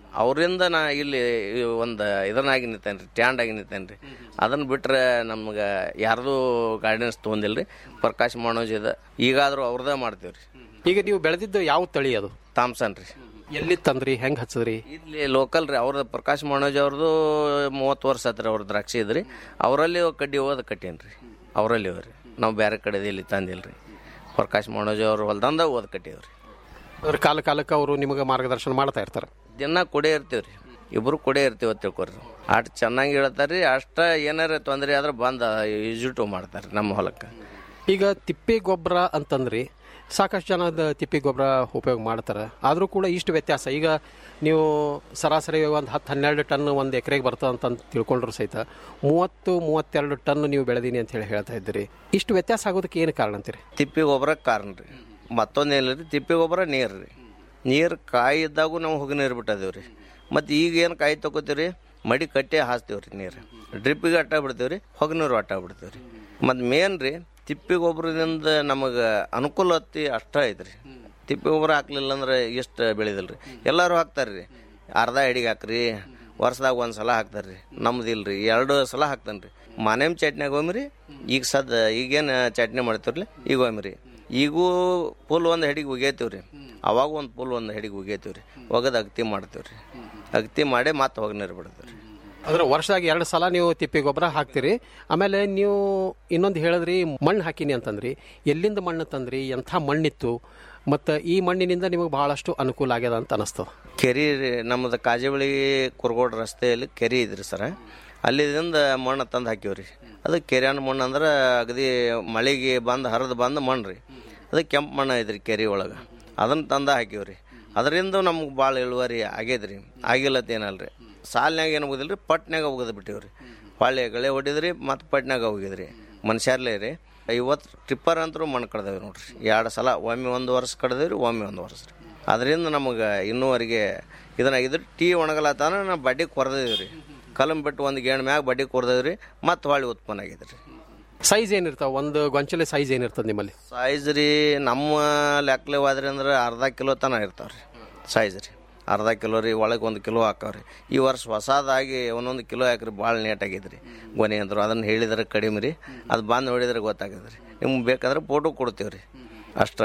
ಅವರಿಂದ ನಾ ಇಲ್ಲಿ ಒಂದು ಇದನ್ನಾಗಿ ನಿಂತೇನೆ ರೀ ಟ್ಯಾಂಡ್ ಆಗಿ ನಿಂತೇನೆ ರೀ ಅದನ್ನು ಬಿಟ್ರೆ ನಮ್ಗೆ ಯಾರ್ದು ಗೈಡೆನ್ಸ್ ತೊಗೊಂದಿಲ್ಲ ರೀ ಪ್ರಕಾಶ್ ಮನೋಜ್ ಇದೆ ಈಗಾದರೂ ಅವ್ರದ್ದೇ ಮಾಡ್ತೀವಿ ರೀ ಈಗ ನೀವು ಬೆಳೆದಿದ್ದು ಯಾವ ತಳಿ ಅದು ಥಾಮ್ಸನ್ ರೀ ಎಲ್ಲಿ ತಂದ್ರಿ ಹೆಂಗ್ ಹಚ್ಚದ್ರಿ ಇಲ್ಲಿ ಲೋಕಲ್ ರೀ ಅವ್ರದ್ದು ಪ್ರಕಾಶ್ ಮನೋಜ್ ಅವ್ರದ್ದು ಮೂವತ್ತು ವರ್ಷ ಆತ್ರಿ ಅವ್ರ ದ್ರಾಕ್ಷಿ ಇದ್ರಿ ಅವರಲ್ಲಿ ಕಡ್ಡಿ ಹೋದ ಕಟ್ಟೇನಿ ರೀ ಅವರಲ್ಲಿ ರೀ ನಾವು ಬೇರೆ ಕಡೆ ಇಲ್ಲಿ ತಂದಿಲ್ಲ ರೀ ಪ್ರಕಾಶ್ ಮನೋಜ್ ಅವ್ರ ಹೊಲ್ದಂದ ಓದ್ ಕಟ್ಟೀವಿ ರೀ ಅದ್ರ ಕಾಲ ಕಾಲಕ್ಕೆ ಅವರು ನಿಮಗೆ ಮಾರ್ಗದರ್ಶನ ಮಾಡ್ತಾ ಇರ್ತಾರೆ ದಿನ ಕೊಡೇ ಇರ್ತೀವಿ ರೀ ಇಬ್ರು ಕೊಡೇ ಇರ್ತೀವಿ ಅಂತ ತಿಳ್ಕೊರಿ ಅಷ್ಟು ಚೆನ್ನಾಗಿ ಹೇಳ್ತಾರೆ ರೀ ಅಷ್ಟ ಏನಾರ ತೊಂದರೆ ಆದ್ರೆ ಬಂದು ಯೂಸಿಟು ಮಾಡ್ತಾರೆ ನಮ್ಮ ಹೊಲಕ್ಕೆ ಈಗ ತಿಪ್ಪೆ ಗೊಬ್ಬರ ಅಂತಂದ್ರಿ ಸಾಕಷ್ಟು ಜನದ ತಿಪ್ಪೆ ಗೊಬ್ಬರ ಉಪಯೋಗ ಮಾಡ್ತಾರೆ ಆದರೂ ಕೂಡ ಇಷ್ಟು ವ್ಯತ್ಯಾಸ ಈಗ ನೀವು ಸರಾಸರಿ ಒಂದು ಹತ್ತು ಹನ್ನೆರಡು ಟನ್ ಒಂದು ಎಕರೆಗೆ ಬರ್ತದೆ ಅಂತ ತಿಳ್ಕೊಂಡ್ರು ಸಹಿತ ಮೂವತ್ತು ಮೂವತ್ತೆರಡು ಟನ್ ನೀವು ಬೆಳೆದೀನಿ ಅಂತ ಹೇಳಿ ಹೇಳ್ತಾ ಇದ್ದೀರಿ ಇಷ್ಟು ವ್ಯತ್ಯಾಸ ಆಗೋದಕ್ಕೆ ಏನು ಕಾರಣ ಅಂತೀರಿ ತಿಪ್ಪಿ ಗೊಬ್ಬರ ಕಾರಣ ರೀ ಮತ್ತೊಂದೇನಿಲ್ಲ ರೀ ತಿಪ್ಪಿ ಗೊಬ್ಬರ ನೀರು ರೀ ನೀರು ಕಾಯಿ ಇದ್ದಾಗೂ ನಾವು ಹೋಗಿ ನೀರು ಬಿಟ್ಟದೇವು ರೀ ಮತ್ತು ಈಗ ಏನು ಕಾಯಿ ತಗೋತೀವಿ ರೀ ಮಡಿ ಕಟ್ಟೆ ಹಾಸ್ತೀವಿ ರೀ ನೀರು ಡ್ರಿಪ್ಪಿಗೆ ಅಟ್ಟ ಬಿಡ್ತೀವಿ ರೀ ಹೊಗೆ ನೀರು ಅಟ್ಟ ಬಿಡ್ತೀವಿ ರೀ ಮತ್ತು ಮೇನ್ ರೀ ತಿಪ್ಪಿ ಗೊಬ್ಬರದಿಂದ ನಮಗೆ ಅನುಕೂಲತೆ ಅಷ್ಟ ಐತೆ ರೀ ತಿಪ್ಪಿ ಗೊಬ್ಬರ ಹಾಕ್ಲಿಲ್ಲ ಅಂದ್ರೆ ಎಷ್ಟು ಬೆಳೆದಿಲ್ಲ ರೀ ಎಲ್ಲರೂ ಹಾಕ್ತಾರೆ ರೀ ಅರ್ಧ ಅಡಿಗೆ ಹಾಕ್ರಿ ವರ್ಷದಾಗ ಒಂದು ಸಲ ಹಾಕ್ತಾರೆ ರೀ ನಮ್ದು ಇಲ್ಲ ರೀ ಎರಡು ಸಲ ಹಾಕ್ತಾನೆ ರೀ ಮನೆಮ್ ಚಟ್ನ್ಯಾಗ ಒಮ್ಮೆ ಈಗ ಸದ್ ಈಗೇನು ಚಟ್ನಿ ಮಾಡ್ತೀವ್ರಲ್ಲ ಈಗ ಒಮ್ಮೆ ರೀ ಈಗೂ ಫುಲ್ ಒಂದು ಹೆಡಿಗೆ ಉಗೇತೀವಿ ರೀ ಅವಾಗ ಒಂದು ಫುಲ್ ಒಂದು ಹೆಡಿಗೆ ಉಗೇತೀವಿ ರೀ ಒಗದು ಅಗತಿ ಮಾಡ್ತೀವಿ ರೀ ಅಗತಿ ಮಾಡಿ ಮತ್ತೆ ಹೋಗಿ ನೀರು ಬಿಡ್ತೀವಿ ರೀ ಅಂದ್ರೆ ವರ್ಷದಾಗ ಎರಡು ಸಲ ನೀವು ತಿಪ್ಪೆ ಗೊಬ್ಬರ ಹಾಕ್ತೀರಿ ಆಮೇಲೆ ನೀವು ಇನ್ನೊಂದು ಹೇಳಿದ್ರಿ ಮಣ್ಣು ಹಾಕಿನಿ ಅಂತಂದ್ರಿ ಎಲ್ಲಿಂದ ಮಣ್ಣು ತಂದ್ರಿ ಎಂಥ ಮಣ್ಣಿತ್ತು ಮತ್ತು ಈ ಮಣ್ಣಿನಿಂದ ನಿಮಗೆ ಬಹಳಷ್ಟು ಅನುಕೂಲ ಆಗ್ಯದ ಅಂತ ಅನಿಸ್ತದೆ ಕೆರೆ ರೀ ನಮ್ಮದು ಕಾಜಬಳಿ ಕುರ್ಗೋಡ್ ರಸ್ತೆಯಲ್ಲಿ ಕೆರೆ ಇದ್ರಿ ಸರ ಅಲ್ಲಿದಿಂದ ಮಣ್ಣು ತಂದು ಹಾಕಿವ್ರಿ ಅದು ಕೆರೆಯನ್ನ ಮಣ್ಣು ಅಂದ್ರೆ ಅಗದಿ ಮಳೆಗೆ ಬಂದು ಹರಿದು ಬಂದು ಮಣ್ಣು ರೀ ಅದು ಕೆಂಪು ಮಣ್ಣು ಐತ್ರಿ ಕೆರೆ ಒಳಗೆ ಅದನ್ನು ತಂದು ಹಾಕಿವ್ರಿ ಅದರಿಂದ ನಮ್ಗೆ ಭಾಳ ಇಳುವರಿ ಆಗ್ಯದ್ರಿ ಆಗಿಲ್ಲತ್ತ ಏನಲ್ಲ ರೀ ಸಾಲಿನಾಗ ಏನು ಹೋಗುದಿಲ್ಲ ರೀ ಪಟ್ನಾಗ ಹೋಗೋದು ಬಿಟ್ಟಿವ್ರಿ ಹೊಳ್ಳಿ ಗಳೆ ಹೊಡಿದ್ರಿ ಮತ್ತು ಪಟ್ನಾಗ ಹೋಗಿದ್ರಿ ಮನುಷ್ಯರ್ಲೇ ರೀ ಇವತ್ತು ಟ್ರಿಪ್ಪರ್ ಅಂತರೂ ಮಣ್ಣು ಕಡ್ದೇವಿ ನೋಡ್ರಿ ಎರಡು ಸಲ ಒಮ್ಮೆ ಒಂದು ವರ್ಷ ಕಡ್ದೇವ್ರಿ ಒಮ್ಮೆ ಒಂದು ವರ್ಷ ರೀ ಅದರಿಂದ ನಮಗೆ ಇನ್ನೂವರೆಗೆ ಇದನ್ನ ಇದ್ರ ಟೀ ಒಣಗಲತ್ತಾನ ನಾವು ಬಡ್ಡಿ ಕೊರ್ದೇವಿ ರೀ ಕಲಂ ಬಿಟ್ಟು ಒಂದು ಗೇಣ್ ಮ್ಯಾಗ ಬಡ್ಡಿ ಕೊರ್ದೇವಿ ರೀ ಮತ್ತು ಹೊಳ್ಳಿ ಉತ್ಪನ್ನ ಆಗೈತೆ ರೀ ಸೈಜ್ ಏನಿರ್ತಾವ ಒಂದು ಗೊಂಚಲೆ ಸೈಜ್ ಏನಿರ್ತದೆ ನಿಮ್ಮಲ್ಲಿ ಸೈಜ್ ರೀ ನಮ್ಮ ಲೆಕ್ಕಲೆ ಹೋದ್ರಿ ಅಂದ್ರೆ ಅರ್ಧ ಕಿಲೋ ತನಕ ಇರ್ತಾವೆ ರೀ ಸೈಜ್ ರೀ ಅರ್ಧ ಕಿಲೋ ರೀ ಒಳಗೆ ಒಂದು ಕಿಲೋ ಹಾಕಾವ್ರಿ ಈ ವರ್ಷ ಹೊಸದಾಗಿ ಒಂದೊಂದು ಕಿಲೋ ಹಾಕ್ರಿ ಭಾಳ ನೀಟ್ ಆಗೈತೆ ರೀ ಗೊನೆ ಅಂದ್ರು ಅದನ್ನು ಹೇಳಿದ್ರೆ ಕಡಿಮೆ ರೀ ಅದು ಬಂದು ನೋಡಿದ್ರೆ ಗೊತ್ತಾಗತ್ತೆ ರೀ ನಿಮ್ಗೆ ಬೇಕಾದ್ರೆ ಫೋಟೋ ಕೊಡ್ತೀವಿ ರೀ ಅಷ್ಟು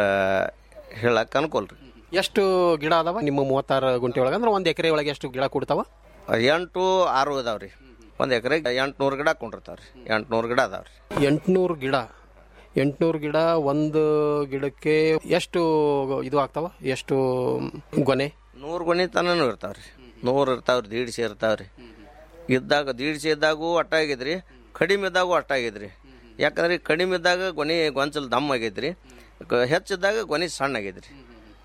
ಹೇಳಕ್ಕೆ ಅನುಕೂಲ ರೀ ಎಷ್ಟು ಗಿಡ ಅದಾವ ನಿಮ್ಮ ಮೂವತ್ತಾರು ಗುಂಟೆ ಒಳಗೆ ಅಂದ್ರೆ ಒಂದು ಎಕರೆ ಒಳಗೆ ಎಷ್ಟು ಗಿಡ ಕೊಡ್ತಾವ ಎಂಟು ಆರು ಇದಾವೆ ರೀ ಒಂದು ಎಕರೆಗೆ ಎಂಟುನೂರು ಗಿಡ ಕೊಂಡಿರ್ತಾವೆ ರೀ ಎಂಟುನೂರು ಗಿಡ ಅದಾವೆ ರೀ ಎಂಟುನೂರು ಗಿಡ ಎಂಟುನೂರು ಗಿಡ ಒಂದು ಗಿಡಕ್ಕೆ ಎಷ್ಟು ಇದು ಆಗ್ತಾವ ಎಷ್ಟು ಗೊನೆ ನೂರು ಗೊನೆ ತನೂ ಇರ್ತಾವೆ ರೀ ನೂರು ಇರ್ತಾವೆ ರೀ ದೀಡ್ಸಿ ಇರ್ತಾವೆ ರೀ ಇದ್ದಾಗ ದೀಡ್ಸಿ ಇದ್ದಾಗೂ ಅಟ್ಟ ಆಗೈತೆ ಕಡಿಮೆ ಇದ್ದಾಗೂ ಅಟ್ಟ ಆಗೈತೆ ರೀ ಯಾಕಂದ್ರೆ ಕಡಿಮೆ ಇದ್ದಾಗ ಗೊನೆ ಗೊಂಚಲು ದಮ್ ಆಗೈತೆ ರೀ ಕ- ಹೆಚ್ಚಿದ್ದಾಗ ಗೊನೆ ಸಣ್ಣ ಆಗೈತೆ ರೀ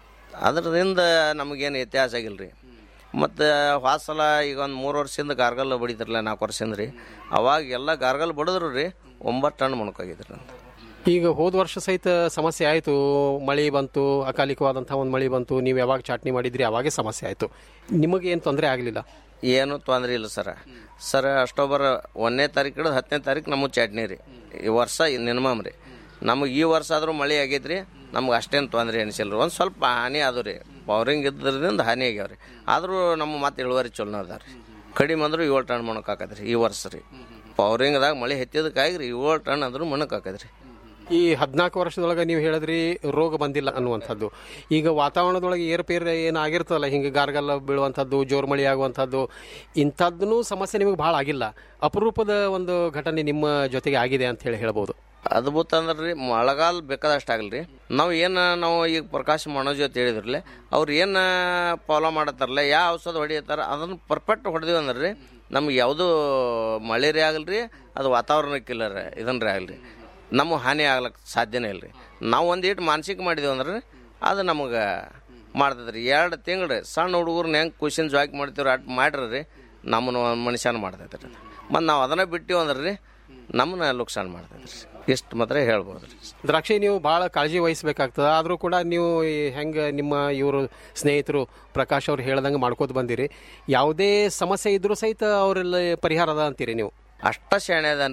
ಅದರಿಂದ ನಮಗೇನು ವ್ಯತ್ಯಾಸ ಆಗಿಲ್ಲ ರೀ ಮತ್ತು ಹೋದ ಸಲ ಈಗ ಒಂದು ಮೂರು ವರ್ಷದಿಂದ ಗಾರ್ಗಲ್ ಬಡಿತಿರಲ್ಲ ನಾಲ್ಕು ವರ್ಷದಿಂದ ರೀ ಅವಾಗ ಎಲ್ಲ ಗಾರ್ಗಲ್ ಬಡಿದ್ರು ರೀ ಒಂಬತ್ತು ಟನ್ ಮೊಣಕಾಗಿದ್ರಿ ಅಂತ ಈಗ ಹೋದ ವರ್ಷ ಸಹಿತ ಸಮಸ್ಯೆ ಆಯಿತು ಮಳೆ ಬಂತು ಅಕಾಲಿಕವಾದಂಥ ಒಂದು ಮಳೆ ಬಂತು ನೀವು ಯಾವಾಗ ಚಾಟ್ನಿ ಮಾಡಿದ್ರಿ ಅವಾಗೇ ಸಮಸ್ಯೆ ಆಯಿತು ನಿಮಗೆ ಏನು ತೊಂದರೆ ಆಗಲಿಲ್ಲ ಏನು ತೊಂದರೆ ಇಲ್ಲ ಸರ ಸರ್ ಅಕ್ಟೋಬರ್ ಒಂದನೇ ತಾರೀಕು ಹಿಡಿದು ಹತ್ತನೇ ತಾರೀಕು ನಮಗೆ ಚಟ್ನಿ ರೀ ಈ ವರ್ಷ ಮಿನಿಮಮ್ ರೀ ನಮಗೆ ಈ ವರ್ಷ ಆದರೂ ಮಳೆ ಆಗೈತೆ ರೀ ನಮ್ಗೆ ಅಷ್ಟೇನು ತೊಂದರೆ ಅನಿಸಿಲ್ಲ ರೀ ಒಂದು ಸ್ವಲ್ಪ ಹಾನಿ ಅದು ರೀ ಪವರಿಂಗ್ ಇದ್ರದಿಂದ ಹಾನಿ ಆಗ್ಯಾವ ರೀ ಆದರೂ ನಮ್ಮ ಮತ್ತೆ ಇಳುವರಿ ಚಲೋ ಅದ ರೀ ಕಡಿಮೆ ಅಂದ್ರೂ ಏಳು ಟನ್ ಮಣಕ್ಕೆ ಹಾಕದ್ರಿ ಈ ವರ್ಷ ರೀ ಪವರಿಂಗ್ದಾಗ ಮಳೆ ಹೆಚ್ಚಿದಕ್ಕಾಗಿ ರೀ ಏಳು ಟನ್ ಅಂದ್ರೂ ಮಣಕ್ಕೆ ಹಾಕದ್ರಿ ಈ ಹದಿನಾಲ್ಕು ವರ್ಷದೊಳಗೆ ನೀವು ಹೇಳಿದ್ರಿ ರೋಗ ಬಂದಿಲ್ಲ ಅನ್ನುವಂಥದ್ದು ಈಗ ವಾತಾವರಣದೊಳಗೆ ಏರುಪೇರು ಏನು ಆಗಿರ್ತದಲ್ಲ ಹಿಂಗೆ ಗಾರ್ಗಲ್ಲ ಬೀಳುವಂಥದ್ದು ಜೋರು ಮಳೆ ಆಗುವಂಥದ್ದು ಇಂಥದ್ದೂ ಸಮಸ್ಯೆ ನಿಮಗೆ ಭಾಳ ಆಗಿಲ್ಲ ಅಪರೂಪದ ಒಂದು ಘಟನೆ ನಿಮ್ಮ ಜೊತೆಗೆ ಆಗಿದೆ ಅಂತ ಹೇಳಿ ಹೇಳ್ಬೋದು ಅದ್ಭುತ ಅಂದ್ರೆ ರೀ ಮಳೆಗಾಲ ಬೇಕಾದಷ್ಟು ಆಗಲ್ಲ ರೀ ನಾವು ಏನು ನಾವು ಈಗ ಪ್ರಕಾಶ್ ಮನೋಜ್ ಅಂತ ಹೇಳಿದ್ರಲ್ಲ ಅವ್ರು ಏನು ಫಾಲೋ ಮಾಡತ್ತಾರಲ್ಲ ಯಾವ ಔಷಧ ಹೊಡಿಯತ್ತಾರ ಅದನ್ನು ಪರ್ಫೆಕ್ಟ್ ಹೊಡೆದಿವಿ ಅಂದ್ರೆ ರೀ ನಮ್ಗೆ ಯಾವುದೂ ಮಳೆ ರೀ ಆಗಲ್ಲ ರೀ ಅದು ವಾತಾವರಣಕ್ಕಿಲ್ಲ ರೀ ಇದನ್ನ ರೀ ಆಗಲ್ಲ ರೀ ನಮಗೆ ಹಾನಿ ಆಗ್ಲಕ್ಕೆ ಸಾಧ್ಯನೇ ಇಲ್ಲ ರೀ ನಾವು ಒಂದು ಇಟ್ಟು ಮಾನಸಿಕ ಮಾಡಿದೆವು ಅಂದ್ರೆ ರೀ ಅದು ನಮಗೆ ಮಾಡ್ತದೆ ರೀ ಎರಡು ತಿಂಗಳು ರೀ ಸಣ್ಣ ಹುಡುಗರ್ನ ಹೆಂಗೆ ಖುಷಿನ ಜಾಕ್ ಮಾಡ್ತೀವ್ರಿ ಅಟ್ ಮಾಡ್ರಿ ರೀ ನಮ್ಮನ್ನು ಒಂದು ಮನುಷ್ಯನ ಮಾಡ್ತೈತೆ ರೀ ಮತ್ತು ನಾವು ಅದನ್ನು ಬಿಟ್ಟಿವಿ ಅಂದ್ರೆ ರೀ ನಮ್ಮನ್ನ ಲುಕ್ಸಾನ್ ಮಾಡ್ತೈತೆ ರೀ ಇಷ್ಟು ಮಾತ್ರ ಹೇಳ್ಬೋದು ರೀ ದ್ರಾಕ್ಷಿ ನೀವು ಭಾಳ ಕಾಳಜಿ ವಹಿಸ್ಬೇಕಾಗ್ತದೆ ಆದರೂ ಕೂಡ ನೀವು ಈ ಹೆಂಗೆ ನಿಮ್ಮ ಇವರು ಸ್ನೇಹಿತರು ಪ್ರಕಾಶ್ ಅವ್ರು ಹೇಳ್ದಂಗೆ ಮಾಡ್ಕೋತ ಬಂದಿರಿ ಯಾವುದೇ ಸಮಸ್ಯೆ ಇದ್ರೂ ಸಹಿತ ಅವರೆಲ್ಲ ಪರಿಹಾರ ಅದ ಅಂತೀರಿ ನೀವು ಅಷ್ಟ ಶಾಣೆ ಅದಾನ್ರಿ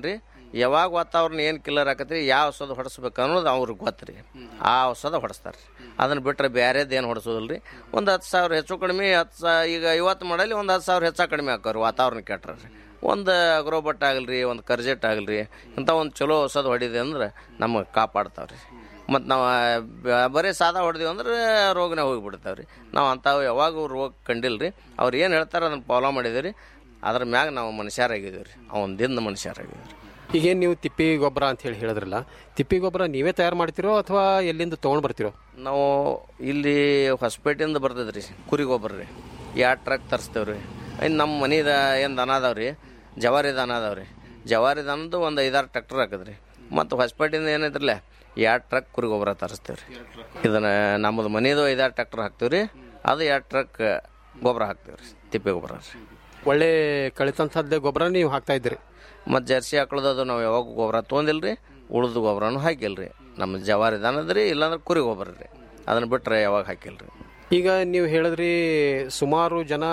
ಯಾವಾಗ ವಾತಾವರಣ ಏನು ಕಿಲ್ಲರ್ ಆಕತ್ರಿ ಯಾವ ಔಷಧ ಹೊಡೆಸ್ಬೇಕು ಅನ್ನೋದು ಅವ್ರಿಗೆ ಗೊತ್ತು ರೀ ಆ ಔಷಧ ಹೊಡೆಸ್ತಾರೆ ರೀ ಅದನ್ನು ಬಿಟ್ಟರೆ ಬೇರೆದು ಏನು ಹೊಡೆಸೋದಿಲ್ಲ ರೀ ಒಂದು ಹತ್ತು ಸಾವಿರ ಹೆಚ್ಚು ಕಡಿಮೆ ಹತ್ತು ಸಾ ಈಗ ಐವತ್ತು ಮಾಡಲಿ ಒಂದು ಹತ್ತು ಸಾವಿರ ಹೆಚ್ಚು ಕಡಿಮೆ ಹಾಕೋರಿ ವಾತಾವರಣ ಕೆಟ್ರೆ ರೀ ಒಂದು ಅಗ್ರೋಬಟ್ ಆಗಲಿ ರೀ ಒಂದು ಕರ್ಜೆಟ್ ಆಗಲಿ ರೀ ಇಂಥ ಒಂದು ಚಲೋ ಔಷಧ ಹೊಡಿದೆ ಅಂದ್ರೆ ನಮಗೆ ಕಾಪಾಡ್ತಾವೆ ರೀ ಮತ್ತು ನಾವು ಬ- ಬರೀ ಸಾದಾ ಹೊಡೆದಿವಿ ಅಂದ್ರೆ ರೋಗನೇ ಹೋಗಿಬಿಡ್ತಾವೆ ರೀ ನಾವು ಅಂಥವು ಯಾವಾಗ ರೋಗ ಕಂಡಿಲ್ಲ ರೀ ಅವ್ರು ಏನು ಹೇಳ್ತಾರೆ ಅದನ್ನು ಫಾಲೋ ಮಾಡಿದ್ದೀವಿ ರೀ ಅದ್ರ ಮ್ಯಾಗ ನಾವು ಮನುಷ್ಯರಾಗಿದ್ದೀವಿ ರೀ ಅವನ ದಿನ ಮನುಷ್ಯರಾಗಿದ್ದೀವಿ ರೀ ಈಗೇನು ನೀವು ತಿಪ್ಪಿ ಗೊಬ್ಬರ ಅಂತ ಹೇಳಿ ಹೇಳಿದ್ರಲ್ಲ ತಿಪ್ಪಿ ಗೊಬ್ಬರ ನೀವೇ ತಯಾರು ಮಾಡ್ತಿರೋ ಅಥವಾ ಎಲ್ಲಿಂದ ತೊಗೊಂಡು ಬರ್ತಿರೋ ನಾವು ಇಲ್ಲಿ ಹೊಸಪೇಟೆಯಿಂದ ಬರ್ತದೆ ರೀ ಕುರಿ ಗೊಬ್ಬರ ರೀ ಎರಡು ಟ್ರಕ್ ತರಿಸ್ತೇವೆ ರೀ ಇನ್ನು ನಮ್ಮ ಮನೆದ ಏನು ದನ ಅದಾವೆ ರೀ ಜವಾರಿ ದನ ಅದಾವೆ ರೀ ಜವಾರಿ ದನದ್ದು ಒಂದು ಐದಾರು ಟ್ರ್ಯಾಕ್ಟರ್ ಹಾಕದ್ರಿ ಮತ್ತು ಹೊಸಪೇಟೆಯಿಂದ ಏನೈತ್ರಲ್ಲ ಎರಡು ಟ್ರಕ್ ಕುರಿ ಗೊಬ್ಬರ ತರಿಸ್ತೇವೆ ರೀ ಇದನ್ನು ನಮ್ಮದು ಮನೆದು ಐದಾರು ಟ್ರ್ಯಾಕ್ಟರ್ ಹಾಕ್ತೀವಿ ರೀ ಅದು ಎರಡು ಟ್ರಕ್ ಗೊಬ್ಬರ ಹಾಕ್ತೀವಿ ರೀ ತಿಪ್ಪೆ ಗೊಬ್ಬರ ರೀ ಒಳ್ಳೆ ಕಳಿತಂಥದ್ದೇ ಗೊಬ್ಬರ ನೀವು ಹಾಕ್ತಾ ಇದ್ದೀರಿ ಮತ್ತು ಜರ್ಸಿ ಹಾಕೊಳ್ಳೋದು ನಾವು ಯಾವಾಗ ಗೊಬ್ಬರ ತೊಗೊಂದಿಲ್ಲ ರೀ ಉಳಿದು ಗೊಬ್ಬರನೂ ಹಾಕಿಲ್ಲ ರೀ ನಮ್ಮ ಜವಾರಿ ದನದ ರೀ ಇಲ್ಲಾಂದ್ರೆ ಕುರಿ ಗೊಬ್ಬರ ರೀ ಅದನ್ನು ಬಿಟ್ಟರೆ ಯಾವಾಗ ಹಾಕಿಲ್ಲ ರೀ ಈಗ ನೀವು ಹೇಳಿದ್ರಿ ಸುಮಾರು ಜನ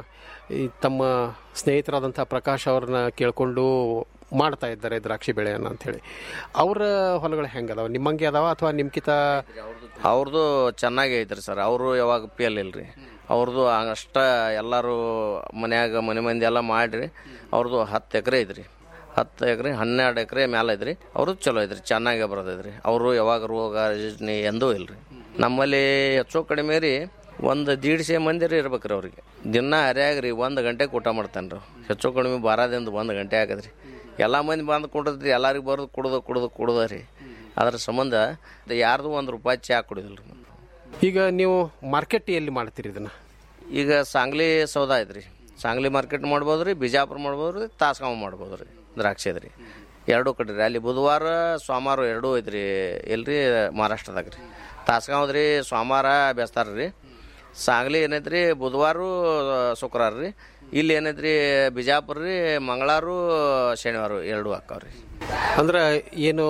ಈ ತಮ್ಮ ಸ್ನೇಹಿತರಾದಂಥ ಪ್ರಕಾಶ್ ಅವ್ರನ್ನ ಕೇಳ್ಕೊಂಡು ಮಾಡ್ತಾ ಇದ್ದಾರೆ ದ್ರಾಕ್ಷಿ ಬೆಳೆಯನ್ನು ಅಂಥೇಳಿ ಅವರ ಹೊಲಗಳು ಹೆಂಗದಾವ ನಿಮ್ಮಂಗೆ ಅದಾವ ಅಥವಾ ನಿಮ್ಕಿತ ಅವ್ರದ್ದು ಚೆನ್ನಾಗಿ ಐತ್ರಿ ಸರ್ ಅವರು ಯಾವಾಗ ಪೇಲ್ ಇಲ್ರಿ ಅವ್ರದ್ದು ಅಷ್ಟ ಎಲ್ಲರೂ ಮನ್ಯಾಗ ಮನೆ ಮಂದಿ ಎಲ್ಲ ಮಾಡಿರಿ ಅವ್ರದ್ದು ಹತ್ತು ಎಕರೆ ಐತ್ರಿ ಹತ್ತು ಎಕರೆ ಹನ್ನೆರಡು ಎಕರೆ ಮ್ಯಾಲೆ ಐತ್ರಿ ಅವ್ರದ್ದು ಚಲೋ ಐತ್ರಿ ಚೆನ್ನಾಗೇ ಬರ್ತೈತ್ರಿ ಅವರು ಯಾವಾಗ ರೋಗ ಯೋಜನೆ ಎಂದೂ ಇಲ್ರಿ ನಮ್ಮಲ್ಲಿ ಹೆಚ್ಚು ಕಡಿಮೆ ರೀ ಒಂದು ದೀಡ್ಸೆ ಮಂದಿ ರೀ ಇರ್ಬೇಕ್ರಿ ಅವ್ರಿಗೆ ದಿನ ಹರ್ಯಾಗ ರೀ ಒಂದು ಗಂಟೆಗೆ ಊಟ ಮಾಡ್ತಾನೆ ರೀ ಹೆಚ್ಚು ಕಡಿಮೆ ಬಾರದಿಂದ ಒಂದು ಗಂಟೆ ಆಗದ್ರಿ ಎಲ್ಲ ಮಂದಿ ಬಂದು ಕುಡಿದ್ರಿ ಎಲ್ಲರಿಗೂ ಬರೋದು ಕುಡ್ದು ಕುಡ್ದು ಕುಡ್ದ ರೀ ಅದ್ರ ಸಂಬಂಧ ಯಾರ್ದು ಒಂದು ರೂಪಾಯಿ ಚಹಾ ಕುಡಿದಿಲ್ಲ ರೀ ಈಗ ನೀವು ಮಾರ್ಕೆಟ್ ಎಲ್ಲಿ ಮಾಡ್ತೀರಿ ಇದನ್ನ ಈಗ ಸಾಂಗ್ಲಿ ಸೌದ ಐತ್ರಿ ಸಾಂಗ್ಲಿ ಮಾರ್ಕೆಟ್ ಮಾಡ್ಬೋದು ರೀ ಬಿಜಾಪುರ ಮಾಡ್ಬೋದು ರೀ ತಾಸ್ಗಾಂವ್ ಮಾಡ್ಬೋದು ರೀ ದ್ರಾಕ್ಷಿ ಅದ ರೀ ಎರಡೂ ಕಡೆ ರೀ ಅಲ್ಲಿ ಬುಧವಾರ ಸೋಮವಾರ ಎರಡೂ ಐತ್ರಿ ಎಲ್ರಿ ಮಹಾರಾಷ್ಟ್ರದಾಗ ರೀ ತಾಸ್ಗಾಂವ್ದು ರೀ ಸೋಮವಾರ ಬೆಸ್ತಾರ ರೀ ಸಾಂಗ್ಲಿ ಏನೈತ್ರಿ ಬುಧವಾರ ಶುಕ್ರವಾರ ರೀ ಇಲ್ಲಿ ಏನೈತ್ರಿ ಬಿಜಾಪುರ ರೀ ಮಂಗಳವಾರ ಶನಿವಾರ ಎರಡೂ ಹಾಕಾವ್ರಿ ಅಂದ್ರೆ ಏನು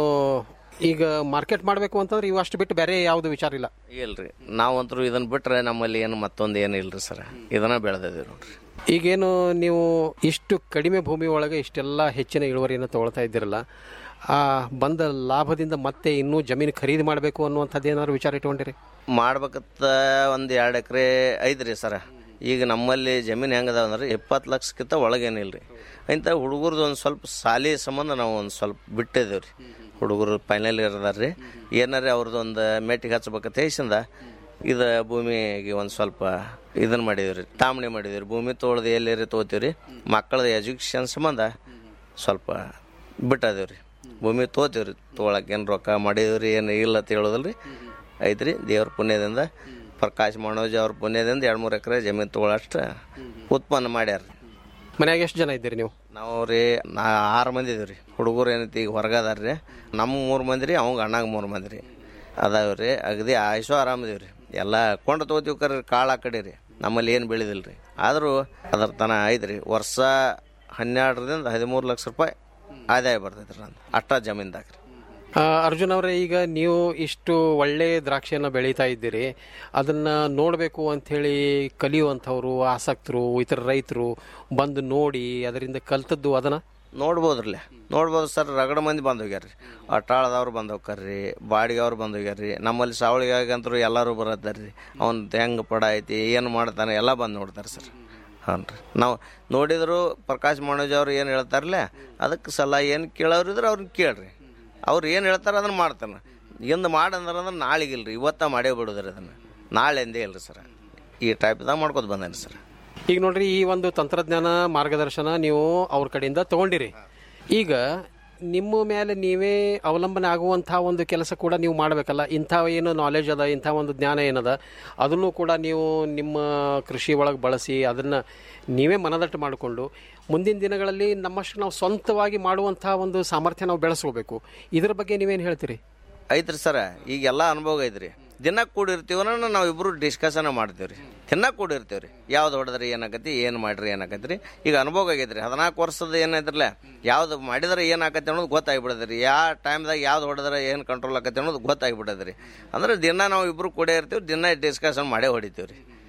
ಈಗ ಮಾರ್ಕೆಟ್ ಮಾಡಬೇಕು ಅಂತಂದ್ರೆ ಇವು ಅಷ್ಟು ಬಿಟ್ಟು ಬೇರೆ ಯಾವುದು ವಿಚಾರ ಇಲ್ಲ ಇಲ್ರಿ ನಾವಂತರೂ ಇದನ್ನ ಬಿಟ್ರೆ ನಮ್ಮಲ್ಲಿ ಏನು ಮತ್ತೊಂದು ಏನು ಇಲ್ರಿ ಸರ್ ಇದನ್ನ ಬೆಳೆದಿದ್ದೀವಿ ನೋಡ್ರಿ ಈಗೇನು ನೀವು ಇಷ್ಟು ಕಡಿಮೆ ಭೂಮಿ ಒಳಗೆ ಇಷ್ಟೆಲ್ಲ ಹೆಚ್ಚಿನ ಇಳುವರಿಯನ್ನು ತಗೊಳ್ತಾ ಇದ್ದೀರಲ್ಲ ಆ ಬಂದ ಲಾಭದಿಂದ ಮತ್ತೆ ಇನ್ನೂ ಜಮೀನು ಖರೀದಿ ಮಾಡಬೇಕು ಅನ್ನುವಂಥದ್ದು ಏನಾದ್ರು ವಿಚಾರ ಇಟ್ಕೊಂಡಿರಿ ಮಾಡ್ಬೇಕತ್ತ ಒಂದು ಎರಡು ಎಕರೆ ಐತ್ರಿ ಸರ ಈಗ ನಮ್ಮಲ್ಲಿ ಜಮೀನು ಹೆಂಗದಾವ ಅಂದ್ರೆ ಇಪ್ಪತ್ತು ಲಕ್ಷಕ್ಕಿಂತ ಒಳಗೇನಿಲ್ಲ ರೀ ಇಂಥ ಹುಡುಗರದ್ದು ಒಂದು ಸ್ವಲ್ಪ ಸಾಲಿ ಸಂಬಂಧ ನಾವು ಒಂದು ಸ್ವಲ್ಪ ಬಿಟ್ಟಿದ್ದೇವೆ ರೀ ಹುಡುಗರು ಫೈನಲ್ ಇರ್ದಾರ ರೀ ಏನಾರೇ ಅವ್ರದ್ದು ಒಂದು ಮೆಟ್ಟಿಗೆ ಹಚ್ಬೇಕಂತ ಹೇಸಿಂದ ಇದು ಭೂಮಿಗೆ ಒಂದು ಸ್ವಲ್ಪ ಇದನ್ನು ಮಾಡಿದೀವಿ ರೀ ತಾಮಣಿ ಮಾಡಿದೀವಿ ರೀ ಭೂಮಿ ತೊಗೊಳ್ದು ಎಲ್ಲೇರಿ ತೊಗೋತೀವಿ ರೀ ಮಕ್ಕಳದ ಎಜುಕೇಷನ್ ಸಂಬಂಧ ಸ್ವಲ್ಪ ಬಿಟ್ಟದೇವ್ ರೀ ಭೂಮಿ ತೊಗೋತೀವಿ ರೀ ತೊಗೊಳಕ್ಕೆ ಏನು ರೊಕ್ಕ ಮಾಡಿದೀವಿ ರೀ ಏನು ಇಲ್ಲ ಅಂತ ಹೇಳೋದಿಲ್ಲ ರೀ ಐತ್ರಿ ದೇವ್ರ ಪುಣ್ಯದಿಂದ ಪ್ರಕಾಶ್ ಮನೋಜ್ ಅವ್ರ ಪುಣ್ಯದಿಂದ ಎರಡು ಮೂರು ಎಕರೆ ಜಮೀನು ತೊಗೊಳಷ್ಟು ಉತ್ಪನ್ನ ಮಾಡ್ಯಾರ ಮನ್ಯಾಗ ಎಷ್ಟು ಜನ ಇದ್ದೀರಿ ನೀವು ನಾವು ರೀ ನಾ ಆರು ಮಂದಿ ಇದೀವಿ ರೀ ಹುಡುಗರು ಏನೈತಿ ಈಗ ಹೊರಗದಾರ ರೀ ನಮ್ಮ ಮೂರು ಮಂದಿ ರೀ ಅವಂಗ ಅಣ್ಣಾಗ ಮೂರು ಮಂದಿ ರೀ ಅದಾವ ರೀ ಅಗದಿ ಆಯ್ಸೋ ಆರಾಮದೀವಿ ರೀ ಎಲ್ಲ ಕೊಂಡು ತೊಗೋತೀವಿ ಕರೆ ಕಾಳು ಆ ಕಡೆ ರೀ ನಮ್ಮಲ್ಲಿ ಏನು ಬೆಳೆದಿಲ್ಲ ರೀ ಆದರೂ ಅದ್ರ ತನ ಐತೆ ರೀ ವರ್ಷ ಹನ್ನೆರಡರಿಂದ ಹದಿಮೂರು ಲಕ್ಷ ರೂಪಾಯಿ ಆದಾಯ ಬರ್ತೈತೆ ರೀ ನಂದು ಅಷ್ಟ ಜಮೀನ್ದಾಗ ರೀ ಆ, ಅರ್ಜುನ್ ಅವರೇ ಈಗ ನೀವು ಇಷ್ಟು ಒಳ್ಳೆ ದ್ರಾಕ್ಷಿಯನ್ನು ಬೆಳೀತಾ ಇದ್ದೀರಿ ಅದನ್ನ ನೋಡಬೇಕು ಅಂಥೇಳಿ ಕಲಿಯುವಂಥವ್ರು ಆಸಕ್ತರು ಇತರ ರೈತರು ಬಂದು ನೋಡಿ ಅದರಿಂದ ಕಲ್ತದ್ದು ಅದನ್ನ ನೋಡ್ಬೋದ್ರಲ್ಲೇ ನೋಡ್ಬೋದು ಸರ್ ರಗಡ ಮಂದಿ ಬಂದು ಹೋಗ್ಯಾರ್ರಿ ಅಟ್ಟಾಳದವ್ರು ಬಂದು ಹೋಗ್ಯಾರ್ರಿ ಬಾಡಿಗೆ ಅವ್ರು ಬಂದು ಹೋಗ್ಯಾರ್ರಿ ನಮ್ಮಲ್ಲಿ ಸಾವಳಿಗಾಗಂತೂ ಎಲ್ಲರೂ ಬರತ್ತಾರ್ರಿ ಅವ್ನು ಹೆಂಗೆ ಪಡ ಐತಿ ಏನು ಮಾಡ್ತಾನೆ ಎಲ್ಲ ಬಂದು ನೋಡ್ತಾರೆ ಸರ್ ಹಾಂ ರೀ ನಾವು ನೋಡಿದ್ರು ಪ್ರಕಾಶ್ ಮನೋಜ್ ಅವ್ರು ಏನು ಹೇಳ್ತಾರಲ್ಲ ಅದಕ್ಕೆ ಸಲ ಏನು ಕೇಳೋರು ಇದ್ರೆ ಅವ್ರನ್ನ ಕೇಳ್ರಿ ಅವ್ರು ಏನು ಹೇಳ್ತಾರೆ ಅದನ್ನು ಮಾಡ್ತಾನೆ ಇಂದು ಮಾಡಂದ್ರೆ ಅಂದ್ರೆ ನಾಳೆಗಿಲ್ರಿ ಇವತ್ತ ಮಾಡೇ ಬಿಡೋದ್ರಿ ಅದನ್ನು ನಾಳೆ ಎಂದೇ ಇಲ್ರಿ ಸರ್ ಈ ಟೈಪ್ದಾಗ ಮಾಡ್ಕೊತ ಬಂದೇನೆ ಸರ್ ಈಗ ನೋಡ್ರಿ ಈ ಒಂದು ತಂತ್ರಜ್ಞಾನ ಮಾರ್ಗದರ್ಶನ ನೀವು ಅವ್ರ ಕಡೆಯಿಂದ ತಗೊಂಡಿರಿ ಈಗ ನಿಮ್ಮ ಮೇಲೆ ನೀವೇ ಅವಲಂಬನೆ ಆಗುವಂಥ ಒಂದು ಕೆಲಸ ಕೂಡ ನೀವು ಮಾಡಬೇಕಲ್ಲ ಇಂಥ ಏನು ನಾಲೆಜ್ ಅದ ಇಂಥ ಒಂದು ಜ್ಞಾನ ಏನದ ಅದನ್ನು ಕೂಡ ನೀವು ನಿಮ್ಮ ಕೃಷಿ ಒಳಗೆ ಬಳಸಿ ಅದನ್ನು ನೀವೇ ಮನದಟ್ಟು ಮಾಡಿಕೊಂಡು ಮುಂದಿನ ದಿನಗಳಲ್ಲಿ ನಮ್ಮಷ್ಟು ನಾವು ಸ್ವಂತವಾಗಿ ಮಾಡುವಂಥ ಒಂದು ಸಾಮರ್ಥ್ಯ ನಾವು ಬೆಳೆಸ್ಕೋಬೇಕು ಇದ್ರ ಬಗ್ಗೆ ನೀವೇನು ಹೇಳ್ತೀರಿ ಐತ್ರಿ ಸರ ಈಗೆಲ್ಲ ಅನುಭವ ಐತ್ರಿ ದಿನ ಕೂಡಿರ್ತೀವನ ನಾವು ಇಬ್ರು ಡಿಸ್ಕಷನ್ ಮಾಡ್ತೀವಿ ರೀ ದಿನ ಕೂಡಿರ್ತೀವಿ ರೀ ಯಾವ್ದು ಹೊಡೆದ್ರಿ ಏನಾಕತಿ ಏನು ಮಾಡ್ರಿ ಏನಾಕತ್ರಿ ಈಗ ಅನುಭವ ಆಗೈತ್ರಿ ಹದಿನಾಲ್ಕು ವರ್ಷದ ಏನೈತ್ರಲ್ಲ ಯಾವ್ದು ಮಾಡಿದ್ರೆ ಏನಾಕತಿ ಅನ್ನೋದು ಗೊತ್ತಾಗ್ಬಿಡದ್ರಿ ಯಾವ ಟೈಮ್ದಾಗ ಯಾವ್ದು ಹೊಡೆದ್ರೆ ಏನು ಕಂಟ್ರೋಲ್ ಆಕತಿ ಅನ್ನೋದು ಗೊತ್ತಾಗ್ಬಿಡದ್ರಿ ಅಂದ್ರೆ ದಿನ ನಾವು ಇಬ್ರು ಕೂಡೇ ಇರ್ತೀವಿ ದಿನ ಡಿಸ್ಕಷನ್ ಮಾಡೇ ಹೊಡಿತೀವಿ ರೀ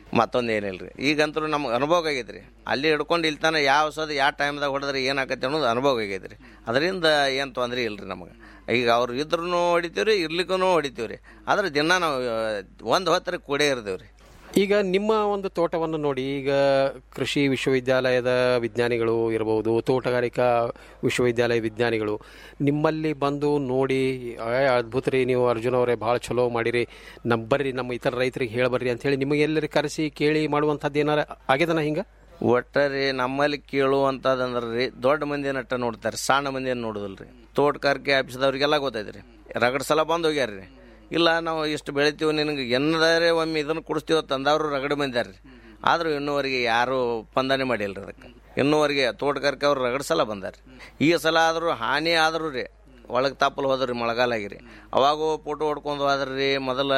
ಮತ್ತೊಂದು ಏನಿಲ್ಲ ರೀ ಈಗಂತೂ ನಮ್ಗೆ ಅನುಭವ ಆಗೈತೆ ರೀ ಅಲ್ಲಿ ಹಿಡ್ಕೊಂಡು ಇಲ್ಲಿ ತನಕ ಯಾವ ಔಷಧ ಯಾವ ಟೈಮ್ದಾಗ ಹೊಡೆದ್ರೆ ಏನಾಕೈತೆ ಅನ್ನೋದು ಅನುಭವ ಆಗೈತೆ ರೀ ಅದರಿಂದ ಏನು ತೊಂದರೆ ಇಲ್ಲ ರೀ ನಮಗೆ ಈಗ ಅವ್ರು ಇದ್ರೂ ಹೊಡಿತೀವಿ ರೀ ಇರ್ಲಿಕ್ಕೂ ಹೊಡಿತೀವಿ ರೀ ಆದ್ರೆ ದಿನ ನಾವು ಒಂದು ಹೊತ್ತರ ಕೂಡೇ ಇರ್ತೀವಿ ರೀ ಈಗ ನಿಮ್ಮ ಒಂದು ತೋಟವನ್ನು ನೋಡಿ ಈಗ ಕೃಷಿ ವಿಶ್ವವಿದ್ಯಾಲಯದ ವಿಜ್ಞಾನಿಗಳು ಇರಬಹುದು ತೋಟಗಾರಿಕಾ ವಿಶ್ವವಿದ್ಯಾಲಯ ವಿಜ್ಞಾನಿಗಳು ನಿಮ್ಮಲ್ಲಿ ಬಂದು ನೋಡಿ ಏ, ಅದ್ಭುತ ರೀ ನೀವು ಅರ್ಜುನ್ ಅವರೇ ಭಾಳ ಚಲೋ ಮಾಡಿರಿ ನಮ್ಮ ಬರ್ರಿ ನಮ್ಮ ಇತರ ರೈತರಿಗೆ ಹೇಳಬರ್ರಿ ಅಂತ ಹೇಳಿ ನಿಮಗೆ ಎಲ್ಲರಿ ಕರೆಸಿ ಕೇಳಿ ಮಾಡುವಂಥದ್ದು ಏನಾರ ಆಗ್ಯದನ ಹಿಂಗ ಒಟ್ಟಾರೆ ನಮ್ಮಲ್ಲಿ ಕೇಳುವಂಥದ್ದಂದ್ರೆ ರೀ ದೊಡ್ಡ ಮಂದಿ ನಟ್ಟ ನೋಡ್ತಾರೆ ಸಣ್ಣ ಮಂದಿಯನ್ನು ನೋಡೋದಿಲ್ಲ ರೀ ತೋಟಗಾರಿಕೆ ಆಫೀಸ್ದವ್ರಿಗೆಲ್ಲ ಗೊತ್ತೈತೆ ರೀ ರಗಡ್ ಸಲ ಬಂದು ಹೋಗ್ಯಾರ ರೀ ಇಲ್ಲ ನಾವು ಇಷ್ಟು ಬೆಳಿತೀವಿ ನಿನಗೆ ಎನ್ನದಾರೆ ಒಮ್ಮೆ ಇದನ್ನು ಕುಡಿಸ್ತೀವಿ ತಂದವರು ರಗಡ ಮಂದ್ಯಾರ ರೀ ಆದರೂ ಇನ್ನೂವರೆಗೆ ಯಾರೂ ಸ್ಪಂದನೆ ಮಾಡಿಲ್ಲ ರೀ ಅದಕ್ಕೆ ಇನ್ನೂವರೆಗೆ ತೋಟಗಾರಿಕೆ ಅವ್ರು ರಗಡ ಸಲ ಬಂದಾರ ಈ ಸಲ ಆದರೂ ಹಾನಿ ಆದರೂ ರೀ ಒಳಗೆ ತಪ್ಪಲು ಹೋದ್ರಿ ಮಳೆಗಾಲ ಆಗಿರಿ ಅವಾಗೂ ಫೋಟೋ ಹೊಡ್ಕೊಂಡು ಹೋದ್ರಿ ರೀ ಮೊದಲ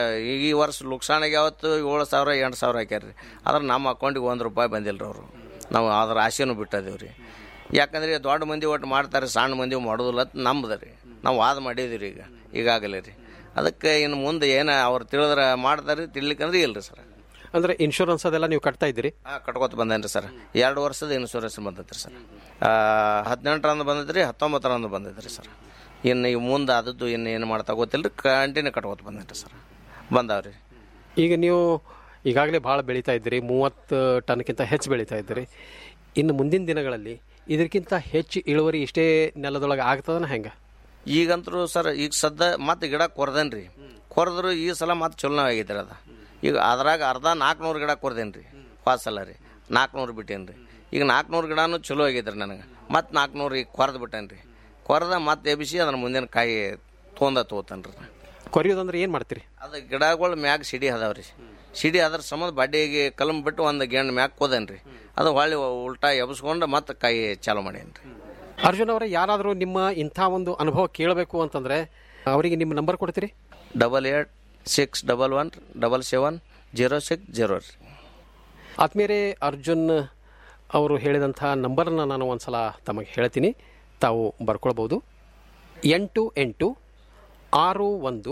ಈ ವರ್ಷ ಲುಕ್ಸಾಣಿಗೆ ಯಾವತ್ತು ಏಳು ಸಾವಿರ ಎಂಟು ಸಾವಿರ ಹಾಕ್ಯಾರ ರೀ ಆದ್ರೆ ನಮ್ಮ ಅಕೌಂಟಿಗೆ ಒಂದು ರೂಪಾಯಿ ಬಂದಿಲ್ಲ ರೀ ಅವರು ನಾವು ಅದ್ರ ಆಸೆನೂ ಬಿಟ್ಟದೇವು ರೀ ಯಾಕಂದ್ರೆ ದೊಡ್ಡ ಮಂದಿ ಒಟ್ಟು ಮಾಡ್ತಾರೆ ಸಣ್ಣ ಮಂದಿ ಮಾಡೋದಿಲ್ಲ ಅಂತ ನಂಬದ ರೀ ನಾವು ವಾದ ಮಾಡಿದೀವಿ ರೀ ಈಗ ಈಗಾಗಲೇ ರೀ ಅದಕ್ಕೆ ಇನ್ನು ಮುಂದೆ ಏನು ಅವ್ರು ತಿಳಿದ್ರೆ ಮಾಡ್ತಾರೆ ತಿಳ್ಲಿಕ್ಕಂದ್ರೆ ಇಲ್ಲ ರೀ ಸರ್ ಅಂದ್ರೆ ಇನ್ಶೂರೆನ್ಸ್ ಅದೆಲ್ಲ ನೀವು ಕಟ್ತಾ ಇದ್ದೀರಿ ಹಾಂ ಕಟ್ಕೋತ ಬಂದೇನ್ರಿ ಸರ್ ಎರಡು ವರ್ಷದ ಇನ್ಶೂರೆನ್ಸ್ ಬಂದೈತೆ ರೀ ಸರ್ ಹದಿನೆಂಟರಂದು ಬಂದೈತೆ ರೀ ಹತ್ತೊಂಬತ್ತರಂದು ಬಂದೈತೆ ರೀ ಸರ್ ಇನ್ನು ಈಗ ಮುಂದೆ ಆದದ್ದು ಇನ್ನು ಏನು ಮಾಡ್ತಾ ಗೊತ್ತಿಲ್ಲ ರೀ ಕಂಟಿನ್ಯೂ ಕಟ್ಕೋತ ಬಂದೇನ್ರಿ ಸರ್ ಬಂದಾವ್ರಿ ಈಗ ನೀವು ಈಗಾಗಲೇ ಭಾಳ ಬೆಳೀತಾ ಇದ್ದೀರಿ ಮೂವತ್ತು ಟನ್ಕ್ಕಿಂತ ಹೆಚ್ಚು ಬೆಳೀತಾ ಇದ್ದೀರಿ ಇನ್ನು ಮುಂದಿನ ದಿನಗಳಲ್ಲಿ ಇದಕ್ಕಿಂತ ಹೆಚ್ಚು ಇಳುವರಿ ಇಷ್ಟೇ ನೆಲದೊಳಗೆ ಆಗ್ತದನ ಹೆಂಗೆ ಈಗಂತರೂ ಸರ್ ಈಗ ಸದ್ದ ಮತ್ತೆ ಗಿಡ ಕೊರ್ದೇನು ರೀ ಕೊರೆದ್ರು ಈ ಸಲ ಮತ್ತೆ ಚಲೋ ಆಗೈತೆ ರೀ ಅದು ಈಗ ಅದ್ರಾಗ ಅರ್ಧ ನಾಲ್ಕುನೂರು ಗಿಡ ಕೊರ್ದೇನು ರೀ ಹೋದ ಸಲ ರೀ ನಾಲ್ಕುನೂರು ಬಿಟ್ಟೇನು ರೀ ಈಗ ನಾಲ್ಕುನೂರು ಗಿಡನೂ ಚಲೋ ಆಗೈತೆ ರೀ ನನಗೆ ಮತ್ತೆ ನಾಲ್ಕುನೂರು ಈಗ ಕೊರ್ದು ಬಿಟ್ಟೇನು ರೀ ಕೊರ್ದ ಮತ್ತೆ ಎಬ್ಬಿಸಿ ಅದನ್ನ ಮುಂದಿನ ಕಾಯಿ ತೊಂದ ತೊಗೋತಾನೆ ರೀ ಕೊರಿಯೋದಂದ್ರೆ ಏನು ಮಾಡ್ತೀರಿ ಅದು ಗಿಡಗಳು ಮ್ಯಾಗ ಸಿಡಿ ಅದಾವ ರೀ ಸಿಡಿ ಅದ್ರ ಸಂಬಂಧ ಬಡ್ಡಿಗೆ ಕಲಂ ಬಿಟ್ಟು ಒಂದು ಗೆಣ್ಣು ಮ್ಯಾಗ ಕೋದೇನು ರೀ ಅದು ಹೊಳ್ಳಿ ಉಲ್ಟಾ ಎಬ್ಸ್ಕೊಂಡು ಮತ್ತೆ ಕಾಯಿ ಚಾಲು ಮಾಡೇನಿ ರೀ ಅರ್ಜುನ್ ಅವರೇ ಯಾರಾದರೂ ನಿಮ್ಮ ಇಂಥ ಒಂದು ಅನುಭವ ಕೇಳಬೇಕು ಅಂತಂದ್ರೆ ಅವರಿಗೆ ನಿಮ್ಮ ನಂಬರ್ ಕೊಡ್ತೀರಿ double eight six double one double seven zero six zero ರೀ ಆತ್ಮೀಯರೇ ಅರ್ಜುನ್ ಅವರು ಹೇಳಿದಂಥ ನಂಬರನ್ನು ನಾನು ಒಂದ್ಸಲ ತಮಗೆ ಹೇಳ್ತೀನಿ ತಾವು ಬರ್ಕೊಳ್ಬೋದು ಎಂಟು ಎಂಟು ಆರು ಒಂದು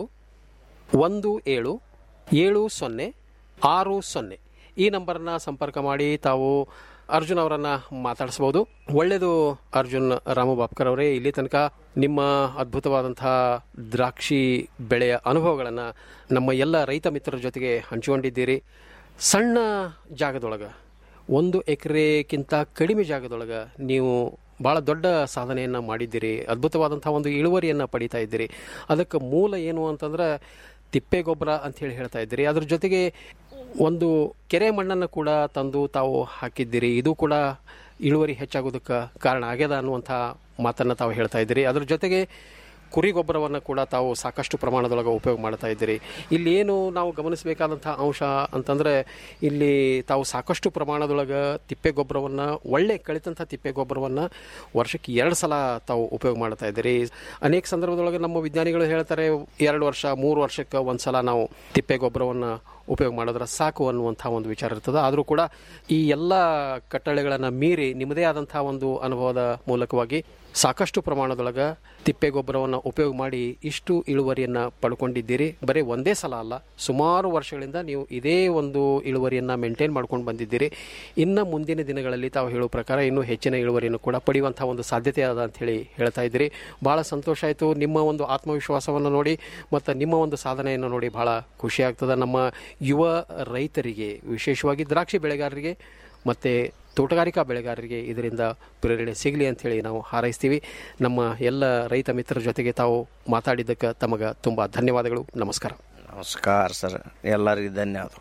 ಒಂದು ಏಳು ಏಳು ಸೊನ್ನೆ ಆರು ಸೊನ್ನೆ ಈ ನಂಬರನ್ನ ಸಂಪರ್ಕ ಮಾಡಿ ತಾವು ಅರ್ಜುನ್ ಅವರನ್ನ ಮಾತಾಡಿಸ್ಬೋದು ಒಳ್ಳೆಯದು ಅರ್ಜುನ್ ರಾಮು ಬಾಪ್ಕರ್ ಅವರೇ ಇಲ್ಲಿ ತನಕ ನಿಮ್ಮ ಅದ್ಭುತವಾದಂತಹ ದ್ರಾಕ್ಷಿ ಬೆಳೆಯ ಅನುಭವಗಳನ್ನು ನಮ್ಮ ಎಲ್ಲ ರೈತ ಮಿತ್ರರ ಜೊತೆಗೆ ಹಂಚಿಕೊಂಡಿದ್ದೀರಿ ಸಣ್ಣ ಜಾಗದೊಳಗೆ ಒಂದು ಎಕರೆಗಿಂತ ಕಡಿಮೆ ಜಾಗದೊಳಗೆ ನೀವು ಭಾಳ ದೊಡ್ಡ ಸಾಧನೆಯನ್ನು ಮಾಡಿದ್ದೀರಿ ಅದ್ಭುತವಾದಂಥ ಒಂದು ಇಳುವರಿಯನ್ನು ಪಡಿತಾ ಇದ್ದೀರಿ ಅದಕ್ಕೆ ಮೂಲ ಏನು ಅಂತಂದ್ರೆ ತಿಪ್ಪೆ ಗೊಬ್ಬರ ಅಂತ ಹೇಳಿ ಹೇಳ್ತಾ ಇದ್ದೀರಿ ಅದ್ರ ಜೊತೆಗೆ ಒಂದು ಕೆರೆ ಮಣ್ಣನ್ನು ಕೂಡ ತಂದು ತಾವು ಹಾಕಿದ್ದೀರಿ ಇದು ಕೂಡ ಇಳುವರಿ ಹೆಚ್ಚಾಗೋದಕ್ಕೆ ಕಾರಣ ಆಗ್ಯದ ಅನ್ನುವಂಥ ಮಾತನ್ನು ತಾವು ಹೇಳ್ತಾ ಇದ್ದೀರಿ ಅದ್ರ ಜೊತೆಗೆ ಕುರಿ ಗೊಬ್ಬರವನ್ನು ಕೂಡ ತಾವು ಸಾಕಷ್ಟು ಪ್ರಮಾಣದೊಳಗೆ ಉಪಯೋಗ ಮಾಡ್ತಾ ಇದ್ದೀರಿ ಇಲ್ಲಿ ಏನು ನಾವು ಗಮನಿಸಬೇಕಾದಂಥ ಅಂಶ ಅಂತಂದರೆ ಇಲ್ಲಿ ತಾವು ಸಾಕಷ್ಟು ಪ್ರಮಾಣದೊಳಗೆ ತಿಪ್ಪೆ ಗೊಬ್ಬರವನ್ನು ಒಳ್ಳೆ ಕಳಿತಂಥ ತಿಪ್ಪೆ ಗೊಬ್ಬರವನ್ನು ವರ್ಷಕ್ಕೆ ಎರಡು ಸಲ ತಾವು ಉಪಯೋಗ ಮಾಡ್ತಾ ಇದ್ದೀರಿ ಅನೇಕ ಸಂದರ್ಭದೊಳಗೆ ನಮ್ಮ ವಿಜ್ಞಾನಿಗಳು ಹೇಳ್ತಾರೆ ಎರಡು ವರ್ಷ ಮೂರು ವರ್ಷಕ್ಕೆ ಒಂದು ಸಲ ನಾವು ತಿಪ್ಪೆ ಗೊಬ್ಬರವನ್ನು ಉಪಯೋಗ ಮಾಡಿದ್ರೆ ಸಾಕು ಅನ್ನುವಂಥ ಒಂದು ವಿಚಾರ ಇರ್ತದೆ ಆದರೂ ಕೂಡ ಈ ಎಲ್ಲ ಕಟ್ಟಳೆಗಳನ್ನು ಮೀರಿ ನಿಮ್ಮದೇ ಆದಂಥ ಒಂದು ಅನುಭವದ ಮೂಲಕವಾಗಿ ಸಾಕಷ್ಟು ಪ್ರಮಾಣದೊಳಗೆ ತಿಪ್ಪೆ ಗೊಬ್ಬರವನ್ನು ಉಪಯೋಗ ಮಾಡಿ ಇಷ್ಟು ಇಳುವರಿಯನ್ನು ಪಡ್ಕೊಂಡಿದ್ದೀರಿ ಬರೀ ಒಂದೇ ಸಲ ಅಲ್ಲ ಸುಮಾರು ವರ್ಷಗಳಿಂದ ನೀವು ಇದೇ ಒಂದು ಇಳುವರಿಯನ್ನು ಮೇಂಟೈನ್ ಮಾಡ್ಕೊಂಡು ಬಂದಿದ್ದೀರಿ ಇನ್ನು ಮುಂದಿನ ದಿನಗಳಲ್ಲಿ ತಾವು ಹೇಳೋ ಪ್ರಕಾರ ಇನ್ನೂ ಹೆಚ್ಚಿನ ಇಳುವರಿಯನ್ನು ಕೂಡ ಪಡೆಯುವಂಥ ಒಂದು ಸಾಧ್ಯತೆ ಅದ ಅಂತ ಹೇಳಿ ಹೇಳ್ತಾ ಇದ್ದೀರಿ ಭಾಳ ಸಂತೋಷ ಆಯಿತು ನಿಮ್ಮ ಒಂದು ಆತ್ಮವಿಶ್ವಾಸವನ್ನು ನೋಡಿ ಮತ್ತು ನಿಮ್ಮ ಒಂದು ಸಾಧನೆಯನ್ನು ನೋಡಿ ಭಾಳ ಖುಷಿ ಆಗ್ತದೆ ನಮ್ಮ ಯುವ ರೈತರಿಗೆ ವಿಶೇಷವಾಗಿ ದ್ರಾಕ್ಷಿ ಬೆಳೆಗಾರರಿಗೆ ಮತ್ತು ತೋಟಗಾರಿಕಾ ಬೆಳೆಗಾರರಿಗೆ ಇದರಿಂದ ಪ್ರೇರಣೆ ಸಿಗಲಿ ಅಂಥೇಳಿ ನಾವು ಹಾರೈಸ್ತೀವಿ ನಮ್ಮ ಎಲ್ಲ ರೈತ ಮಿತ್ರರ ಜೊತೆಗೆ ತಾವು ಮಾತಾಡಿದ್ದಕ್ಕೆ ತಮಗೆ ತುಂಬ ಧನ್ಯವಾದಗಳು ನಮಸ್ಕಾರ ನಮಸ್ಕಾರ ಸರ್ ಎಲ್ಲರಿಗೂ ಧನ್ಯವಾದಗಳು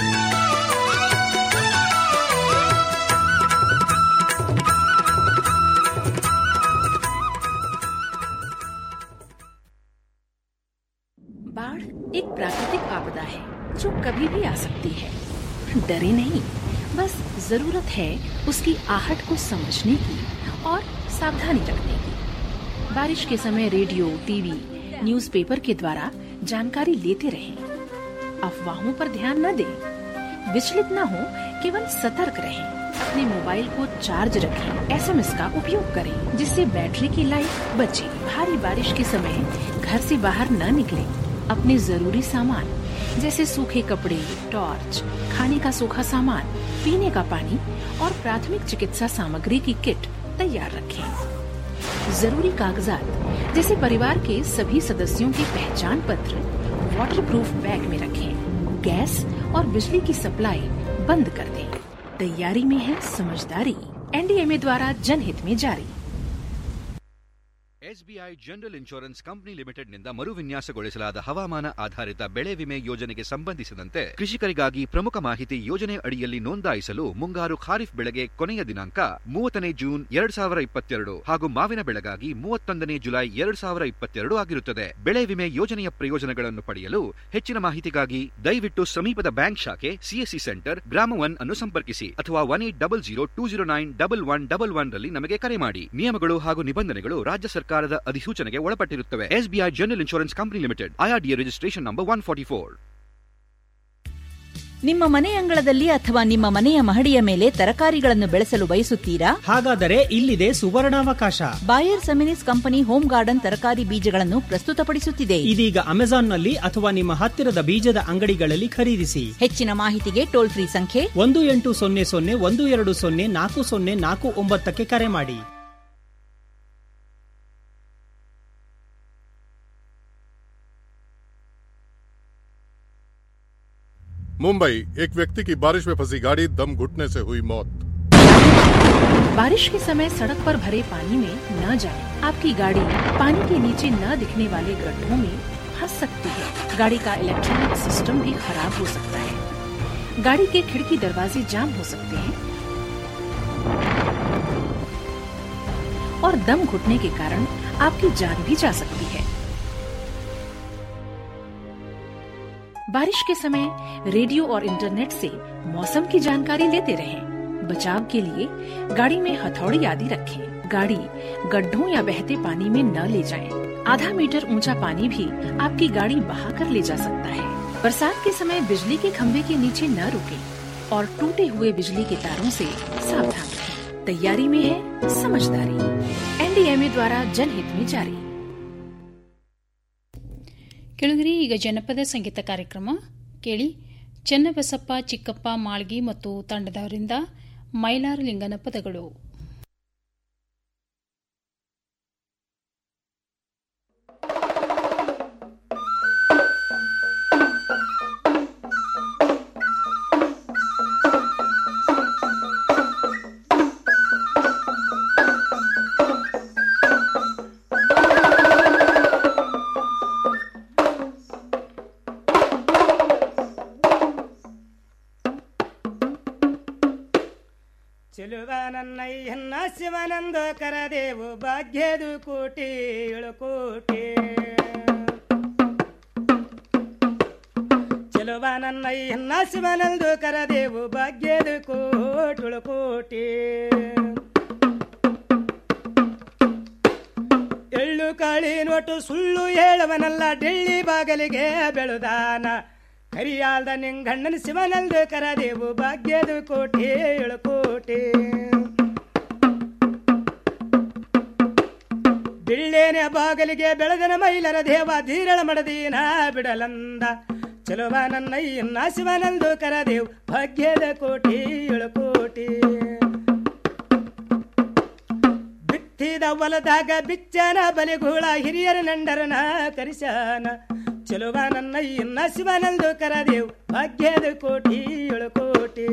बाढ़ एक प्राकृतिक आपदा है जो कभी भी आ सकती है डरे नहीं बस जरूरत है उसकी आहट को समझने की और सावधानी रखने की बारिश के समय रेडियो टीवी न्यूज़पेपर के द्वारा जानकारी लेते रहें अफवाहों पर ध्यान न दें विचलित न हो केवल सतर्क रहें अपने मोबाइल को चार्ज रखें एसएमएस का उपयोग करें जिससे बैटरी की लाइफ बचे भारी बारिश के समय घर से बाहर न निकलें अपने जरूरी सामान जैसे सूखे कपड़े टॉर्च खाने का सूखा सामान पीने का पानी और प्राथमिक चिकित्सा सामग्री की किट तैयार रखें जरूरी कागजात जैसे परिवार के सभी सदस्यों के पहचान पत्र वाटरप्रूफ बैग में रखें गैस और बिजली की सप्लाई बंद कर दें तैयारी में है समझदारी एनडीएमए द्वारा जनहित में जारी ಎಸ್ಬಿಐ ಜನರಲ್ ಇನ್ಶೂರೆನ್ಸ್ ಕಂಪನಿ ಲಿಮಿಟೆಡ್ನಿಂದ ಮರುವಿನ್ಯಾಸಗೊಳಿಸಲಾದ ಹವಾಮಾನ ಆಧಾರಿತ ಬೆಳೆ ವಿಮೆ ಯೋಜನೆಗೆ ಸಂಬಂಧಿಸಿದಂತೆ ಕೃಷಿಕರಿಗಾಗಿ ಪ್ರಮುಖ ಮಾಹಿತಿ ಯೋಜನೆ ಅಡಿಯಲ್ಲಿ ನೋಂದಾಯಿಸಲು ಮುಂಗಾರು ಖಾರಿಫ್ ಬೆಳೆಗೆ ಕೊನೆಯ ದಿನಾಂಕ ಮೂವತ್ತನೇ ಜೂನ್ ಎರಡ್ ಸಾವಿರ ಇಪ್ಪತ್ತೆರಡು ಹಾಗೂ ಮಾವಿನ ಬೆಳೆಗಾಗಿ ಮೂವತ್ತೊಂದನೇ ಜುಲೈ ಎರಡ್ ಸಾವಿರ ಇಪ್ಪತ್ತೆರಡು ಆಗಿರುತ್ತದೆ ಬೆಳೆ ವಿಮೆ ಯೋಜನೆಯ ಪ್ರಯೋಜನಗಳನ್ನು ಪಡೆಯಲು ಹೆಚ್ಚಿನ ಮಾಹಿತಿಗಾಗಿ ದಯವಿಟ್ಟು ಸಮೀಪದ ಬ್ಯಾಂಕ್ ಶಾಖೆ ಸಿಎಸ್ಸಿ ಸೆಂಟರ್ ಗ್ರಾಮ ಒನ್ ಅನ್ನು ಸಂಪರ್ಕಿಸಿ ಅಥವಾ one eight double zero two zero nine double one double one ರಲ್ಲಿ ನಮಗೆ ಕರೆ ಮಾಡಿ ನಿಯಮಗಳು ಹಾಗೂ ನಿಬಂಧನೆಗಳು ರಾಜ್ಯ ಸರ್ಕಾರದ ಅಧಿಸೂಚನೆಗೆ ಒಳಪಟ್ಟಿರುತ್ತವೆ SBI general insurance company limited IRDA registration number one forty four ನಿಮ್ಮ ಮನೆ ಅಂಗಳದಲ್ಲಿ ಅಥವಾ ನಿಮ್ಮ ಮನೆಯ ಮಹಡಿಯ ಮೇಲೆ ತರಕಾರಿಗಳನ್ನು ಬೆಳೆಸಲು ಬಯಸುತ್ತೀರಾ ಹಾಗಾದರೆ ಇಲ್ಲಿದೆ ಸುವರ್ಣಾವಕಾಶ Bayer Seminis company home garden ತರಕಾರಿ ಬೀಜಗಳನ್ನು ಪ್ರಸ್ತುತಪಡಿಸುತ್ತಿದೆ ಇದೀಗ ಅಮೆಜಾನ್ನಲ್ಲಿ ಅಥವಾ ನಿಮ್ಮ ಹತ್ತಿರದ ಬೀಜದ ಅಂಗಡಿಗಳಲ್ಲಿ ಖರೀದಿಸಿ ಹೆಚ್ಚಿನ ಮಾಹಿತಿಗೆ ಟೋಲ್ ಫ್ರೀ ಸಂಖ್ಯೆ ಒಂದು ಎಂಟು ಸೊನ್ನೆ ಸೊನ್ನೆ ಒಂದು ಎರಡು ಸೊನ್ನೆ ನಾಲ್ಕು ಸೊನ್ನೆ ನಾಲ್ಕು ಒಂಬತ್ತಕ್ಕೆ ಕರೆ ಮಾಡಿ मुंबई एक व्यक्ति की बारिश में फंसी गाड़ी दम घुटने से हुई मौत बारिश के समय सड़क पर भरे पानी में न जाएं। आपकी गाड़ी पानी के नीचे न दिखने वाले गड्ढों में फंस सकती है गाड़ी का इलेक्ट्रॉनिक सिस्टम भी खराब हो सकता है गाड़ी के खिड़की दरवाजे जाम हो सकते हैं और दम घुटने के कारण आपकी जान भी जा सकती है बारिश के समय रेडियो और इंटरनेट से मौसम की जानकारी लेते रहें। बचाव के लिए गाड़ी में हथौड़ी आदि रखें। गाड़ी गड्ढों या बहते पानी में न ले जाएं। आधा मीटर ऊंचा पानी भी आपकी गाड़ी बहा कर ले जा सकता है बरसात के समय बिजली के खंभे के नीचे न रुकें और टूटे हुए बिजली के तारों से सावधान रहें। तैयारी में है समझदारी एनडीएमए द्वारा जनहित में जारी ಕೆಳಗರಿ ಈಗ ಜನಪದ ಸಂಗೀತ ಕಾರ್ಯಕ್ರಮ ಕೇಳಿ ಚೆನ್ನಬಸಪ್ಪ ಚಿಕ್ಕಪ್ಪ ಮಾಳ್ಗಿ ಮತ್ತು ತಂಡದವರಿಂದ ಮೈಲಾರಲಿಂಗನ ಪದಗಳು ಚೆಲುವ ನನ್ನಯ್ಯನ್ನ ಶಿವನಂದು ಕರದೇವು ಭಾಗ್ಯದು ಕೋಟಿ ಏಳು ಕೋಟಿ ಚೆಲುವ ನನ್ನಯ್ಯನ್ನ ಶಿವನಂದು ಕರದೇವು ಭಾಗ್ಯದು ಕೋಟುಳು ಕೋಟಿ ಎಳ್ಳು ಕಾಳಿ ನೋಟು ಸುಳ್ಳು ಹೇಳುವನಲ್ಲ ಡೆಳ್ಳಿ ಬಾಗಲಿಗೆ ಬೆಳುದಾನ ಕರಿಯಾಲ್ದ ನಿಂಗಣ್ಣನ ಶಿವನಲ್ದು ಕರದೇವು ಭಾಗ್ಯದ ಕೋಟಿ ಏಳು ಕೋಟಿ ಬಿಳ್ಳೇನೆ ಬಾಗಲಿಗೆ ಬೆಳೆದನ ಮೈಲರ ದೇವ ಧೀರಳ ಮಡದೀನ ಬಿಡಲಂದ ಚಲುವ ನನ್ನಯ್ಯನ್ನ ಶಿವನಲ್ದು ಕರದೇವು ಭಾಗ್ಯದ ಕೋಟಿ ಏಳು ಕೋಟಿ ಬಿತ್ತಿದ ಹೊಲದಾಗ ಬಿಚ್ಚನ ಬಲಿಗೂಳ ಹಿರಿಯರ ನಂಡರನ ಕರಿಶಾನ ಚಲುವ ನನ್ನ ಇನ್ನ ಶಿವನಲ್ದು ಕರದೇವ್ ಭಾಗ್ಯದ ಕೋಟಿ ಏಳು ಕೋಟಿ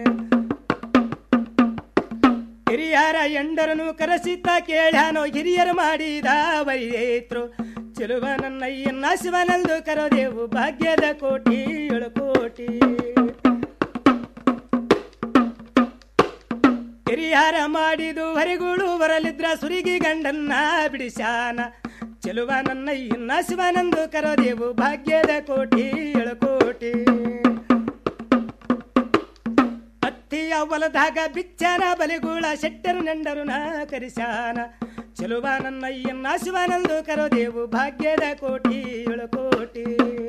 ಹಿರಿಯರ ಎಂಡರನು ಕರೆಸಿತ್ತ ಕೇಳ್ಯಾನೋ ಹಿರಿಯರು ಮಾಡಿದ ವೈದೇತ್ರು ಚೆಲುವ ನನ್ನ ಇನ್ನ ಶಿವನಲ್ದು ಕರದೇವು ಭಾಗ್ಯದ ಕೋಟಿ ಏಳು ಕೋಟಿ ಹಿರಿಯರ ಮಾಡಿದು ಹರಿಗುಳು ಬರಲಿದ್ರ ಸುರಿಗಿ ಗಂಡನ್ನ ಬಿಡಿಸಾನ ಚೆಲುವ ನನ್ನ ಇನ್ನ ಶಿವನಂದು ಕರದೇವು ಭಾಗ್ಯದ ಕೋಟಿ ಏಳು ಕೋಟಿ ಅತ್ತಿಯ ಹೊಲದಾಗ ಬಿಚ್ಚನ ಬಲಿಗೂಳ ಶೆಟ್ಟರು ನೆಂಡರು ನಾ ಕರಿಸಾನ ಚೆಲುವ ನನ್ನ ಇನ್ನ ಶಿವನಂದು ಕರದೇವು ಭಾಗ್ಯದ ಕೋಟಿ ಏಳು ಕೋಟಿ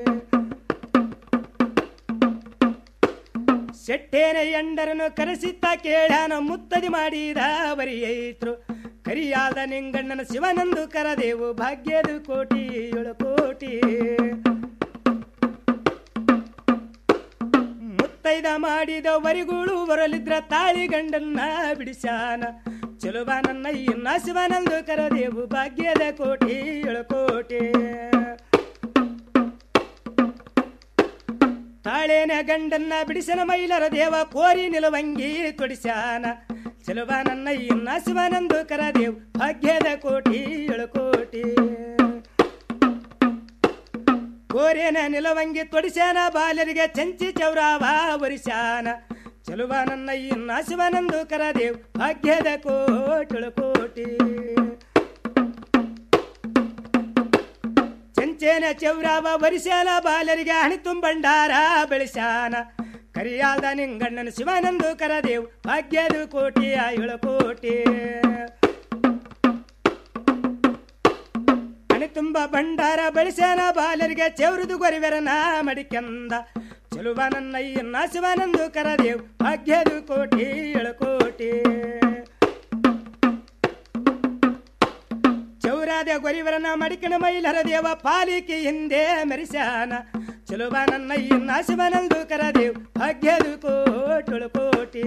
ಶೆಟ್ಟೇನ ಎಂಡರನ್ನು ಕರೆಸಿತ್ತ ಕೇಳ್ಯಾನ ಮುತ್ತದಿ ಮಾಡಿದ ಬರಿಯೈತ್ರು ಕರಿಯಾದ ನಿಂಗಣ್ಣನ ಶಿವನಂದು ಕರದೇವು ಭಾಗ್ಯದ ಕೋಟಿ ಏಳು ಕೋಟಿ ಐದ ಮಾಡಿದ ವರಿಗಳು ಬರಲಿದ್ರ ತಾಳಿ ಗಂಡನ್ನ ಬಿಡಿಸ್ಯಾನ ಚಲುವ ನನ್ನ ಇನ್ನ ಶಿವನಂದು ಕರದೇವು ಭಾಗ್ಯದ ಕೋಟಿ ಏಳುಕೋಟೆ ತಾಳೇನ ಗಂಡನ್ನ ಬಿಡಿಸನ ಮೈಲರ ದೇವ ಕೋರಿ ನಿಲುವಂಗಿ ತೊಡಿಸ್ಯಾನ ಚಲುವ ನನ್ನ ಇನ್ನ ಶಿವನಂದು ಕರದೇವು ಭಾಗ್ಯದ ಕೋಟಿ ಏಳುಕೋಟಿ ಕೋರೇನ ನಿಲವಂಗಿ ತೊಡಿಸ್ಯಾನ ಬಾಲ್ಯರಿಗೆ ಚಂಚಿ ಚೌರಾವ ವರಿಸ್ಯಾನ ಚಲುವ ನನ್ನ ಇನ್ನ ಶಿವನಂದು ಕರದೇವ್ ಭಾಗ್ಯದ ಕೋಟಳು ಕೋಟಿ ಚಂಚೇನ ಚೌರಾವ ವರಿಸ್ಯಾನ ಬಾಲ್ಯರಿಗೆ ಹಣಿ ತುಂಬಂಡಾರ ಬೆಳೆಸ್ಯಾನ ಕರಿಯಾದ ನಿಂಗಣ್ಣನ ಶಿವನಂದು ಕರದೇವ್ ಭಾಗ್ಯದ ಕೋಟಿ ಏಳು ಕೋಟಿ ಹಣಿ ತುಂಬ ಭಂಡಾರ ಬೆಳೆಸ್ಯಾನ ಬಾಲರಿಗೆ ಚೌರುದು ಗೊರಿವೆರನ ಮಡಿಕೆಂದ ಚಲುವ ನನ್ನ ಇನ್ನ ಶಿವನಂದು ಕರದೇವ್ ಭಾಗ್ಯದು ಕೋಟಿ ಏಳು ಕೋಟಿ ಚೌರಾದ ಗೊರಿವರನ ಮಡಿಕಣ ಮೈಲರ ದೇವ ಪಾಲಿಕೆ ಹಿಂದೆ ಮೆರೆಸ್ಯಾನ ಚಲುವ ನನ್ನ ಇನ್ನ ಶಿವನಂದು ಕರದೇವ್ ಭಾಗ್ಯದು ಕೋಟಳು ಕೋಟಿ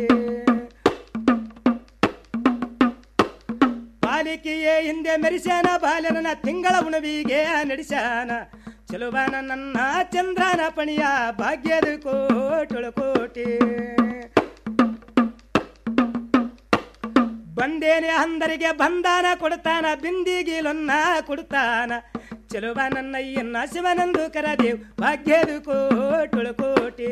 ಪಾಲಿಕೆಯೇ ಹಿಂದೆ ಮೆರೆಸ್ಯಾನ ಬಾಲರನ ತಿಂಗಳ ಉಣವಿಗೆ ನಡೆಸ್ಯಾನ ಚಲುವನ ನನ್ನ ಚಂದ್ರನ ಪಣಿಯ ಭಾಗ್ಯದ ಕೋಟಳು ಕೋಟಿ ಬಂದೇನೆ ಅಂದರಿಗೆ ಬಂದಾನ ಕೊಡ್ತಾನ ಬಿಂದಿಗಿಲೊನ್ನ ಕೊಡ್ತಾನ ಚಲುವ ನನ್ನ ಇನ್ನ ಶಿವನಂದು ಕರದೇವ್ ಭಾಗ್ಯದ ಕೋಟಳು ಕೋಟಿ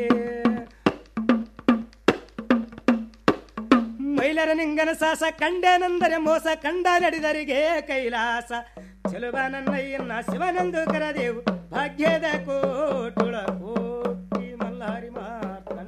ಮೈಲರ ನಿಂಗನ ಸಾಸ ಕಂಡೇನೆಂದರೆ ಮೋಸ ಕಂಡ ನಡೆದರಿಗೆ ಕೈಲಾಸ ಚಲುವ ನನ್ನ ಇನ್ನ ಶಿವನಂದು ಕರದೇವು ಭಾಗ್ಯದ ಕೋಟುಳ ಕೋಟಿ ಮಲ್ಲಾರಿ ಮಾರ್ಕಂಡ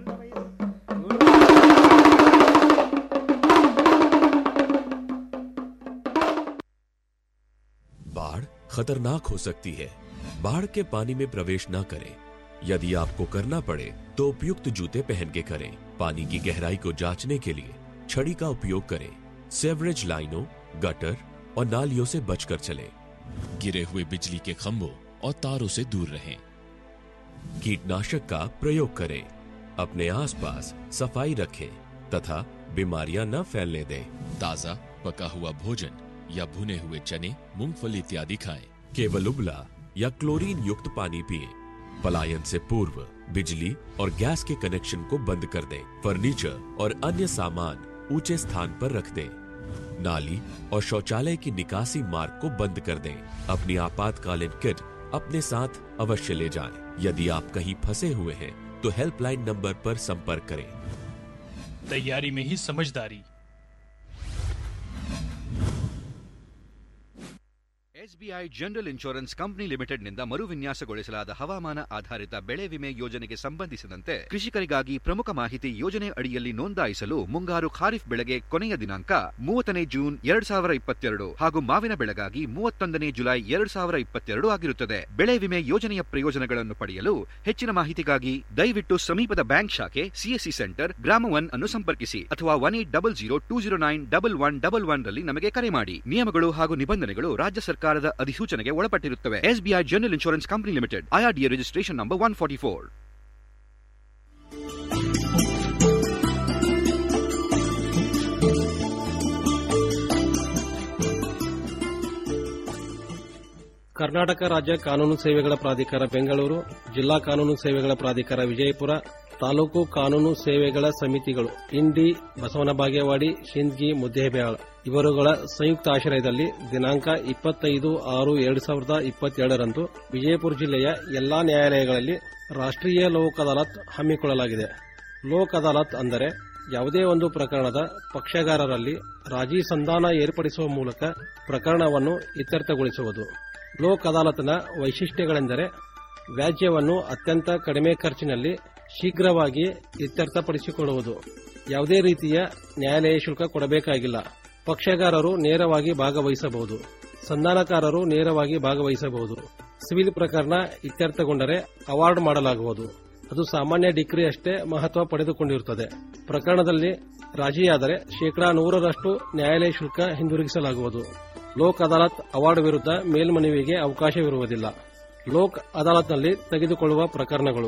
बाढ़ खतरनाक हो सकती है बाढ़ के पानी में प्रवेश न करें यदि आपको करना पड़े तो उपयुक्त जूते पहन के करें पानी की गहराई को जांचने के लिए छड़ी का उपयोग करें सेवरेज लाइनों गटर और नालियों से बचकर चलें गिरे हुए बिजली के खंभों और तारों से दूर रहें कीटनाशक का प्रयोग करें अपने आसपास सफाई रखें तथा बीमारियां न फैलने दें ताजा पका हुआ भोजन या भुने हुए चने मूंगफली इत्यादि खाएं केवल उबला या क्लोरीन युक्त पानी पिए पलायन से पूर्व बिजली और गैस के कनेक्शन को बंद कर दें फर्नीचर और अन्य सामान ऊंचे स्थान पर रख दें नाली और शौचालय की निकासी मार्ग को बंद कर दें अपनी आपातकालीन किट अपने साथ अवश्य ले जाएं यदि आप कहीं फंसे हुए हैं तो हेल्पलाइन नंबर पर संपर्क करें तैयारी में ही समझदारी ಎಸ್ಬಿಐ ಜನರಲ್ ಇನ್ಶೂರೆನ್ಸ್ ಕಂಪನಿ ಲಿಮಿಟೆಡ್ನಿಂದ ಮರುವಿನ್ಯಾಸಗೊಳಿಸಲಾದ ಹವಾಮಾನ ಆಧಾರಿತ ಬೆಳೆ ವಿಮೆ ಯೋಜನೆಗೆ ಸಂಬಂಧಿಸಿದಂತೆ ಕೃಷಿಕರಿಗಾಗಿ ಪ್ರಮುಖ ಮಾಹಿತಿ ಯೋಜನೆ ಅಡಿಯಲ್ಲಿ ನೋಂದಾಯಿಸಲು ಮುಂಗಾರು ಖಾರಿಫ್ ಬೆಳೆಗೆ ಕೊನೆಯ ದಿನಾಂಕ ಮೂವತ್ತನೇ ಜೂನ್ ಎರಡ್ ಸಾವಿರ ಇಪ್ಪತ್ತೆರಡು ಹಾಗೂ ಮಾವಿನ ಬೆಳೆಗಾಗಿ ಮೂವತ್ತೊಂದನೇ ಜುಲೈ ಎರಡ್ ಸಾವಿರ ಇಪ್ಪತ್ತೆರಡು ಆಗಿರುತ್ತದೆ ಬೆಳೆ ವಿಮೆ ಯೋಜನೆಯ ಪ್ರಯೋಜನಗಳನ್ನು ಪಡೆಯಲು ಹೆಚ್ಚಿನ ಮಾಹಿತಿಗಾಗಿ ದಯವಿಟ್ಟು ಸಮೀಪದ ಬ್ಯಾಂಕ್ ಶಾಖೆ ಸಿಎಸ್ಸಿ ಸೆಂಟರ್ ಗ್ರಾಮ ಒನ್ ಅನ್ನು ಸಂಪರ್ಕಿಸಿ ಅಥವಾ one eight double zero two zero nine double one double one ರಲ್ಲಿ ನಮಗೆ ಕರೆ ಮಾಡಿ ನಿಯಮಗಳು ಹಾಗೂ ನಿಬಂಧನೆಗಳು ರಾಜ್ಯ ಸರ್ಕಾರದ ಅಧಿಸೂಚನೆಗೆ ಒಳಪಟ್ಟಿರುತ್ತವೆ SBI general insurance company limited IRDA registration number one forty four Karnataka ರಾಜ್ಯ ಕಾನೂನು ಸೇವೆಗಳ ಪ್ರಾಧಿಕಾರ ಬೆಂಗಳೂರು ಜಿಲ್ಲಾ ಕಾನೂನು ಸೇವೆಗಳ ಪ್ರಾಧಿಕಾರ ವಿಜಯಪುರ ತಾಲೂಕು ಕಾನೂನು ಸೇವೆಗಳ ಸಮಿತಿಗಳು ಇಂಡಿ ಬಸವನ ಬಾಗೇವಾಡಿ ಶಿಂದ್ಗಿ ಮುದ್ದೇಬೇಳ ಇವರುಗಳ ಸಂಯುಕ್ತ ಆಶ್ರಯದಲ್ಲಿ ದಿನಾಂಕ ಇಪ್ಪತ್ತೈದು ಆರು ಎರಡು ಸಾವಿರದ ಇಪ್ಪತ್ತೆರಡರಂದು ವಿಜಯಪುರ ಜಿಲ್ಲೆಯ ಎಲ್ಲಾ ನ್ಯಾಯಾಲಯಗಳಲ್ಲಿ ರಾಷ್ಟ್ರೀಯ ಲೋಕ್ ಅದಾಲತ್ ಹಮ್ಮಿಕೊಳ್ಳಲಾಗಿದೆ ಲೋಕ್ ಅದಾಲತ್ ಅಂದರೆ ಯಾವುದೇ ಒಂದು ಪ್ರಕರಣದ ಪಕ್ಷಗಾರರಲ್ಲಿ ರಾಜಿ ಸಂಧಾನ ಏರ್ಪಡಿಸುವ ಮೂಲಕ ಪ್ರಕರಣವನ್ನು ಇತ್ಯರ್ಥಗೊಳಿಸುವುದು ಲೋಕ್ ಅದಾಲತ್ನ ವೈಶಿಷ್ಟ್ಯಗಳೆಂದರೆ ವ್ಯಾಜ್ಯವನ್ನು ಅತ್ಯಂತ ಕಡಿಮೆ ಖರ್ಚಿನಲ್ಲಿ ಶೀಘ್ರವಾಗಿ ಇತ್ಯರ್ಥಪಡಿಸಿಕೊಳ್ಳುವುದು ಯಾವುದೇ ರೀತಿಯ ನ್ಯಾಯಾಲಯ ಶುಲ್ಕ ಕೊಡಬೇಕಾಗಿಲ್ಲ ಪಕ್ಷಗಾರರು ನೇರವಾಗಿ ಭಾಗವಹಿಸಬಹುದು ಸಂಧಾನಕಾರರು ನೇರವಾಗಿ ಭಾಗವಹಿಸಬಹುದು ಸಿವಿಲ್ ಪ್ರಕರಣ ಇತ್ಯರ್ಥಗೊಂಡರೆ ಅವಾರ್ಡ್ ಮಾಡಲಾಗುವುದು ಅದು ಸಾಮಾನ್ಯ ಡಿಗ್ರಿ ಅಷ್ಟೇ ಮಹತ್ವ ಪಡೆದುಕೊಂಡಿರುತ್ತದೆ ಪ್ರಕರಣದಲ್ಲಿ ರಾಜಿಯಾದರೆ ಶೇಕಡಾ ನೂರರಷ್ಟು ನ್ಯಾಯಾಲಯ ಶುಲ್ಕ ಹಿಂದಿರುಗಿಸಲಾಗುವುದು ಲೋಕ್ ಅದಾಲತ್ ಅವಾರ್ಡ್ ವಿರುದ್ಧ ಮೇಲ್ಮನವಿಗೆ ಅವಕಾಶವಿರುವುದಿಲ್ಲ ಲೋಕ್ ಅದಾಲತ್ನಲ್ಲಿ ತೆಗೆದುಕೊಳ್ಳುವ ಪ್ರಕರಣಗಳು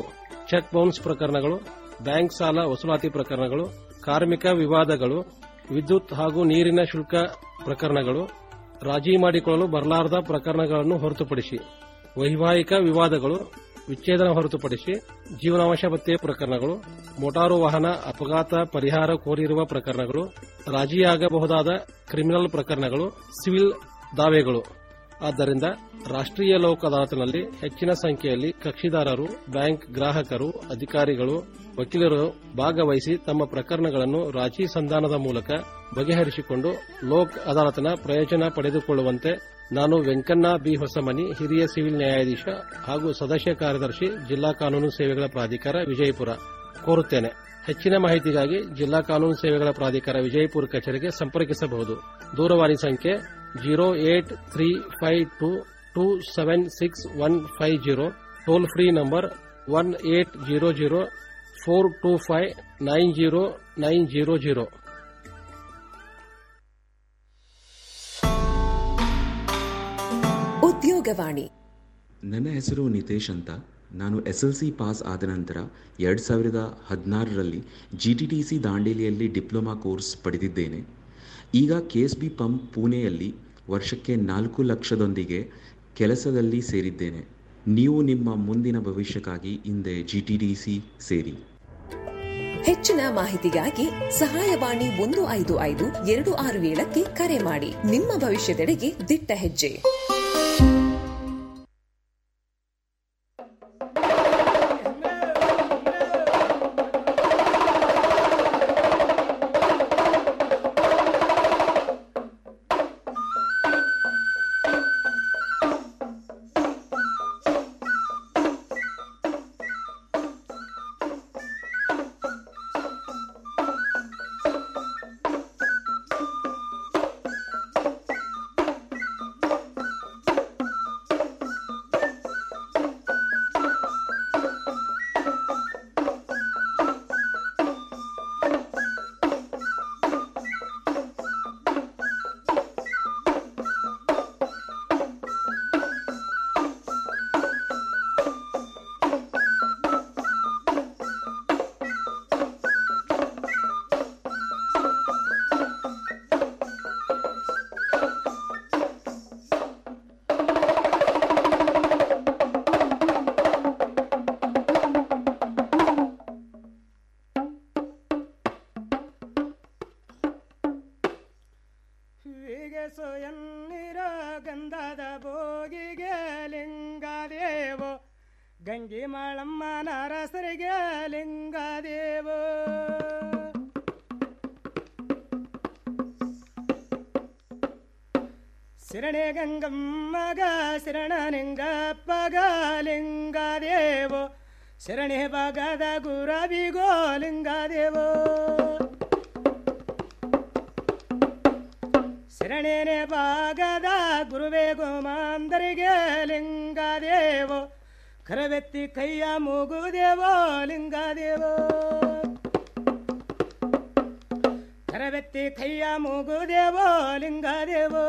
ಚೆಕ್ ಬೌನ್ಸ್ ಪ್ರಕರಣಗಳು ಬ್ಯಾಂಕ್ ಸಾಲ ವಸೂಲಾತಿ ಪ್ರಕರಣಗಳು ಕಾರ್ಮಿಕ ವಿವಾದಗಳು ವಿದ್ಯುತ್ ಹಾಗೂ ನೀರಿನ ಶುಲ್ಕ ಪ್ರಕರಣಗಳು ರಾಜಿ ಮಾಡಿಕೊಳ್ಳಲು ಬರಲಾರದ ಪ್ರಕರಣಗಳನ್ನು ಹೊರತುಪಡಿಸಿ ವೈವಾಹಿಕ ವಿವಾದಗಳು ವಿಚ್ಛೇದನ ಹೊರತುಪಡಿಸಿ ಜೀವನಾವಶ್ಯ ಭತ್ಯೆ ಪ್ರಕರಣಗಳು ಮೋಟಾರು ವಾಹನ ಅಪಘಾತ ಪರಿಹಾರ ಕೋರಿರುವ ಪ್ರಕರಣಗಳು ರಾಜಿಯಾಗಬಹುದಾದ ಕ್ರಿಮಿನಲ್ ಪ್ರಕರಣಗಳು ಸಿವಿಲ್ ದಾವೆಗಳು ಆದ್ದರಿಂದ ರಾಷ್ಟ್ರೀಯ ಲೋಕ ಅದಾಲತ್ನಲ್ಲಿ ಹೆಚ್ಚಿನ ಸಂಖ್ಯೆಯಲ್ಲಿ ಕಕ್ಷಿದಾರರು ಬ್ಯಾಂಕ್ ಗ್ರಾಹಕರು ಅಧಿಕಾರಿಗಳು ವಕೀಲರು ಭಾಗವಹಿಸಿ ತಮ್ಮ ಪ್ರಕರಣಗಳನ್ನು ರಾಜಿ ಸಂಧಾನದ ಮೂಲಕ ಬಗೆಹರಿಸಿಕೊಂಡು ಲೋಕ್ ಅದಾಲತ್ನ ಪ್ರಯೋಜನ ಪಡೆದುಕೊಳ್ಳುವಂತೆ ನಾನು ವೆಂಕಣ್ಣ ಬಿ ಹೊಸಮನಿ ಹಿರಿಯ ಸಿವಿಲ್ ನ್ಯಾಯಾಧೀಶ ಹಾಗೂ ಸದಸ್ಯ ಕಾರ್ಯದರ್ಶಿ ಜಿಲ್ಲಾ ಕಾನೂನು ಸೇವೆಗಳ ಪ್ರಾಧಿಕಾರ ವಿಜಯಪುರ ಕೋರುತ್ತೇನೆ ಹೆಚ್ಚಿನ ಮಾಹಿತಿಗಾಗಿ ಜಿಲ್ಲಾ ಕಾನೂನು ಸೇವೆಗಳ ಪ್ರಾಧಿಕಾರ ವಿಜಯಪುರ ಕಚೇರಿಗೆ ಸಂಪರ್ಕಿಸಬಹುದು ದೂರವಾಣಿ ಸಂಖ್ಯೆ zero eight three five two two seven six one five zero toll free number one eight zero zero four two five nine zero nine zero zero Udyogavani ನನ್ನ ಹೆಸರು ನಿತೇಶ್ ಅಂತ ನಾನು ಎಸ್ ಎಲ್ ಸಿ ಪಾಸ್ ಆದ ನಂತರ ಎರಡು ಸಾವಿರದ ಹದಿನಾರರಲ್ಲಿ ಜಿ ಟಿ ಟಿ ಸಿ ದಾಂಡೇಲಿಯಲ್ಲಿ ಡಿಪ್ಲೊಮಾ ಕೋರ್ಸ್ ಪಡೆದಿದ್ದೇನೆ ಈಗ ಕೆ ಎಸ್ ಬಿ ಪಂಪ್ ಪುಣೆಯಲ್ಲಿ ವರ್ಷಕ್ಕೆ ನಾಲ್ಕು ಲಕ್ಷದೊಂದಿಗೆ ಕೆಲಸದಲ್ಲಿ ಸೇರಿದ್ದೇನೆ ನೀವು ನಿಮ್ಮ ಮುಂದಿನ ಭವಿಷ್ಯಕ್ಕಾಗಿ ಹಿಂದೆ ಜಿ ಟಿ ಟಿ ಸಿ ಸೇರಿ ಹೆಚ್ಚಿನ ಮಾಹಿತಿಗಾಗಿ ಸಹಾಯವಾಣಿ ಒಂದು ಐದು ಐದು ಎರಡು ಆರು ಏಳಕ್ಕೆ ಕರೆ ಮಾಡಿ ನಿಮ್ಮ ಭವಿಷ್ಯದೆಡೆಗೆ ದಿಟ್ಟ ಹೆಜ್ಜೆ ವಿಗೆಸು ಎನ್ನಿರ ಗಂಧದ ಬೋಗಿಗೆ ಲಿಂಗದೇವೋ ಗಂಗಿ ಮಾಳಮ್ಮನ ರಸರಿಗೆ ಲಿಂಗದೇವೋ ಸಿರಣೆ ಗಂಗಮ್ಮಗ ಸಿರಣ ನಿಂಗಪ್ಪಗ ಲಿಂಗದೇವೋ ಶರಣೆ ಭಾಗದ ಗುರವಿಗೋ ಲಿಂಗದೇವೋ ಶರಣೆನೆ ಭಾಗದ ಗುರುವೇ ಗೋಮಾಂದರಿಗೆ ಲಿಂಗದೇವೋ ಕರವೆತ್ತಿ ಕೈಯ ಮೂಗುದೇವೋ ಲಿಂಗದೇವೋ ಕರವೆತ್ತಿ ಕೈಯ ಮೂಗುದೇವೋ ಲಿಂಗದೇವೋ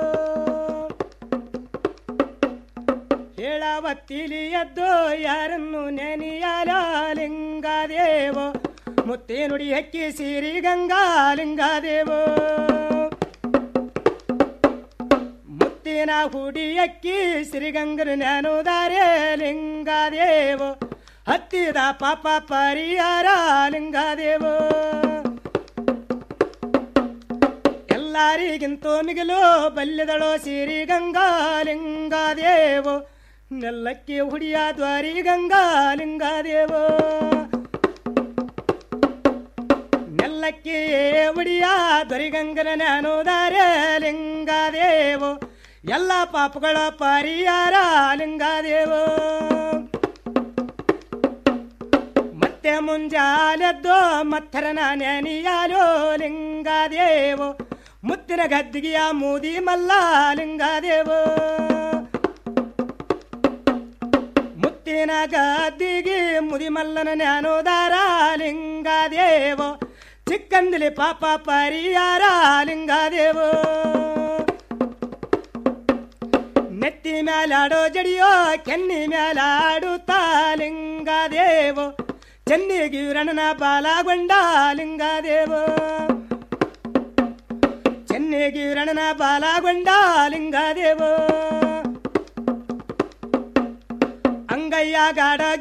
ಹೇಳವತ್ತಿಲಿ ಎದ್ದು ಯಾರನ್ನು ನೆನೆಯಲ ಲಿಂಗದೇವೋ ಮುತ್ತೆ ನುಡಿ ಹಕ್ಕಿ ಸಿರಿ ಗಂಗಾ ಲಿಂಗದೇವೋ ಮುತ್ತಿನ ಹುಡಿಯಕ್ಕಿ ಶ್ರೀಗಂಗರು ಜ್ಞಾನೋದಾರೆ ಲಿಂಗದೇವೋ ಹತ್ತಿದ ಪಾಪ ಪರಿಹಾರ ಲಿಂಗದೇವೋ ಎಲ್ಲರಿಗಿಂತೂ ಮಿಗಿಲು ಬಲ್ಯದಳೋ ಸಿರಿ ಗಂಗಾ ಲಿಂಗದೇವೋ ನೆಲ್ಲಕ್ಕೆ ಹುಡಿಯ ದ್ವಾರಿ ಗಂಗಾ ಲಿಂಗದೇವೋ ನೆಲ್ಲಕ್ಕೆ ಹುಡಿಯ ದ್ವರಿಗಂಗನ ಜ್ಞಾನೋದಾರೆ ಲಿಂಗದೇವೋ ಎಲ್ಲ ಪಾಪಗಳ ಪರಿಹಾರ ಲಿಂಗದೇವೋ ಮತ್ತೆ ಮುಂಜಾಲೆದ್ದು ಮತ್ತರನ ನೆನೆಯಲು ಲಿಂಗದೇವೋ ಮುತ್ತಿನ ಗದ್ದಿಗೆಯ ಮೂದಿ ಮಲ್ಲ ಲಿಂಗದೇವೋ ಮುತ್ತಿನ ಗದ್ದಿಗೆ ಮುದಿ ಮಲ್ಲನ ಜ್ಞಾನೋದಾರ ಲಿಂಗದೇವೋ ಚಿಕ್ಕಂದಿಲಿ ಪಾಪ ಪರಿಹಾರ ಲಿಂಗದೇವೋ ನೆತ್ತಿ ಮ್ಯಾಲಾಡೋ ಜಡಿಯೋ ಕೆನ್ನಿ ಮ್ಯಾಲಾಡುತ್ತಾ ಲಿಂಗದೇವೋ ಚೆನ್ನಿಗೆ ರಣನ ಬಾಲಗೊಂಡ ಲಿಂಗದೇವ ಚೆನ್ನಿಗೆ ರಣನ ಬಾಲಗೊಂಡ ಲಿಂಗದೇವ ಅಂಗಯ್ಯ ಗಾಡ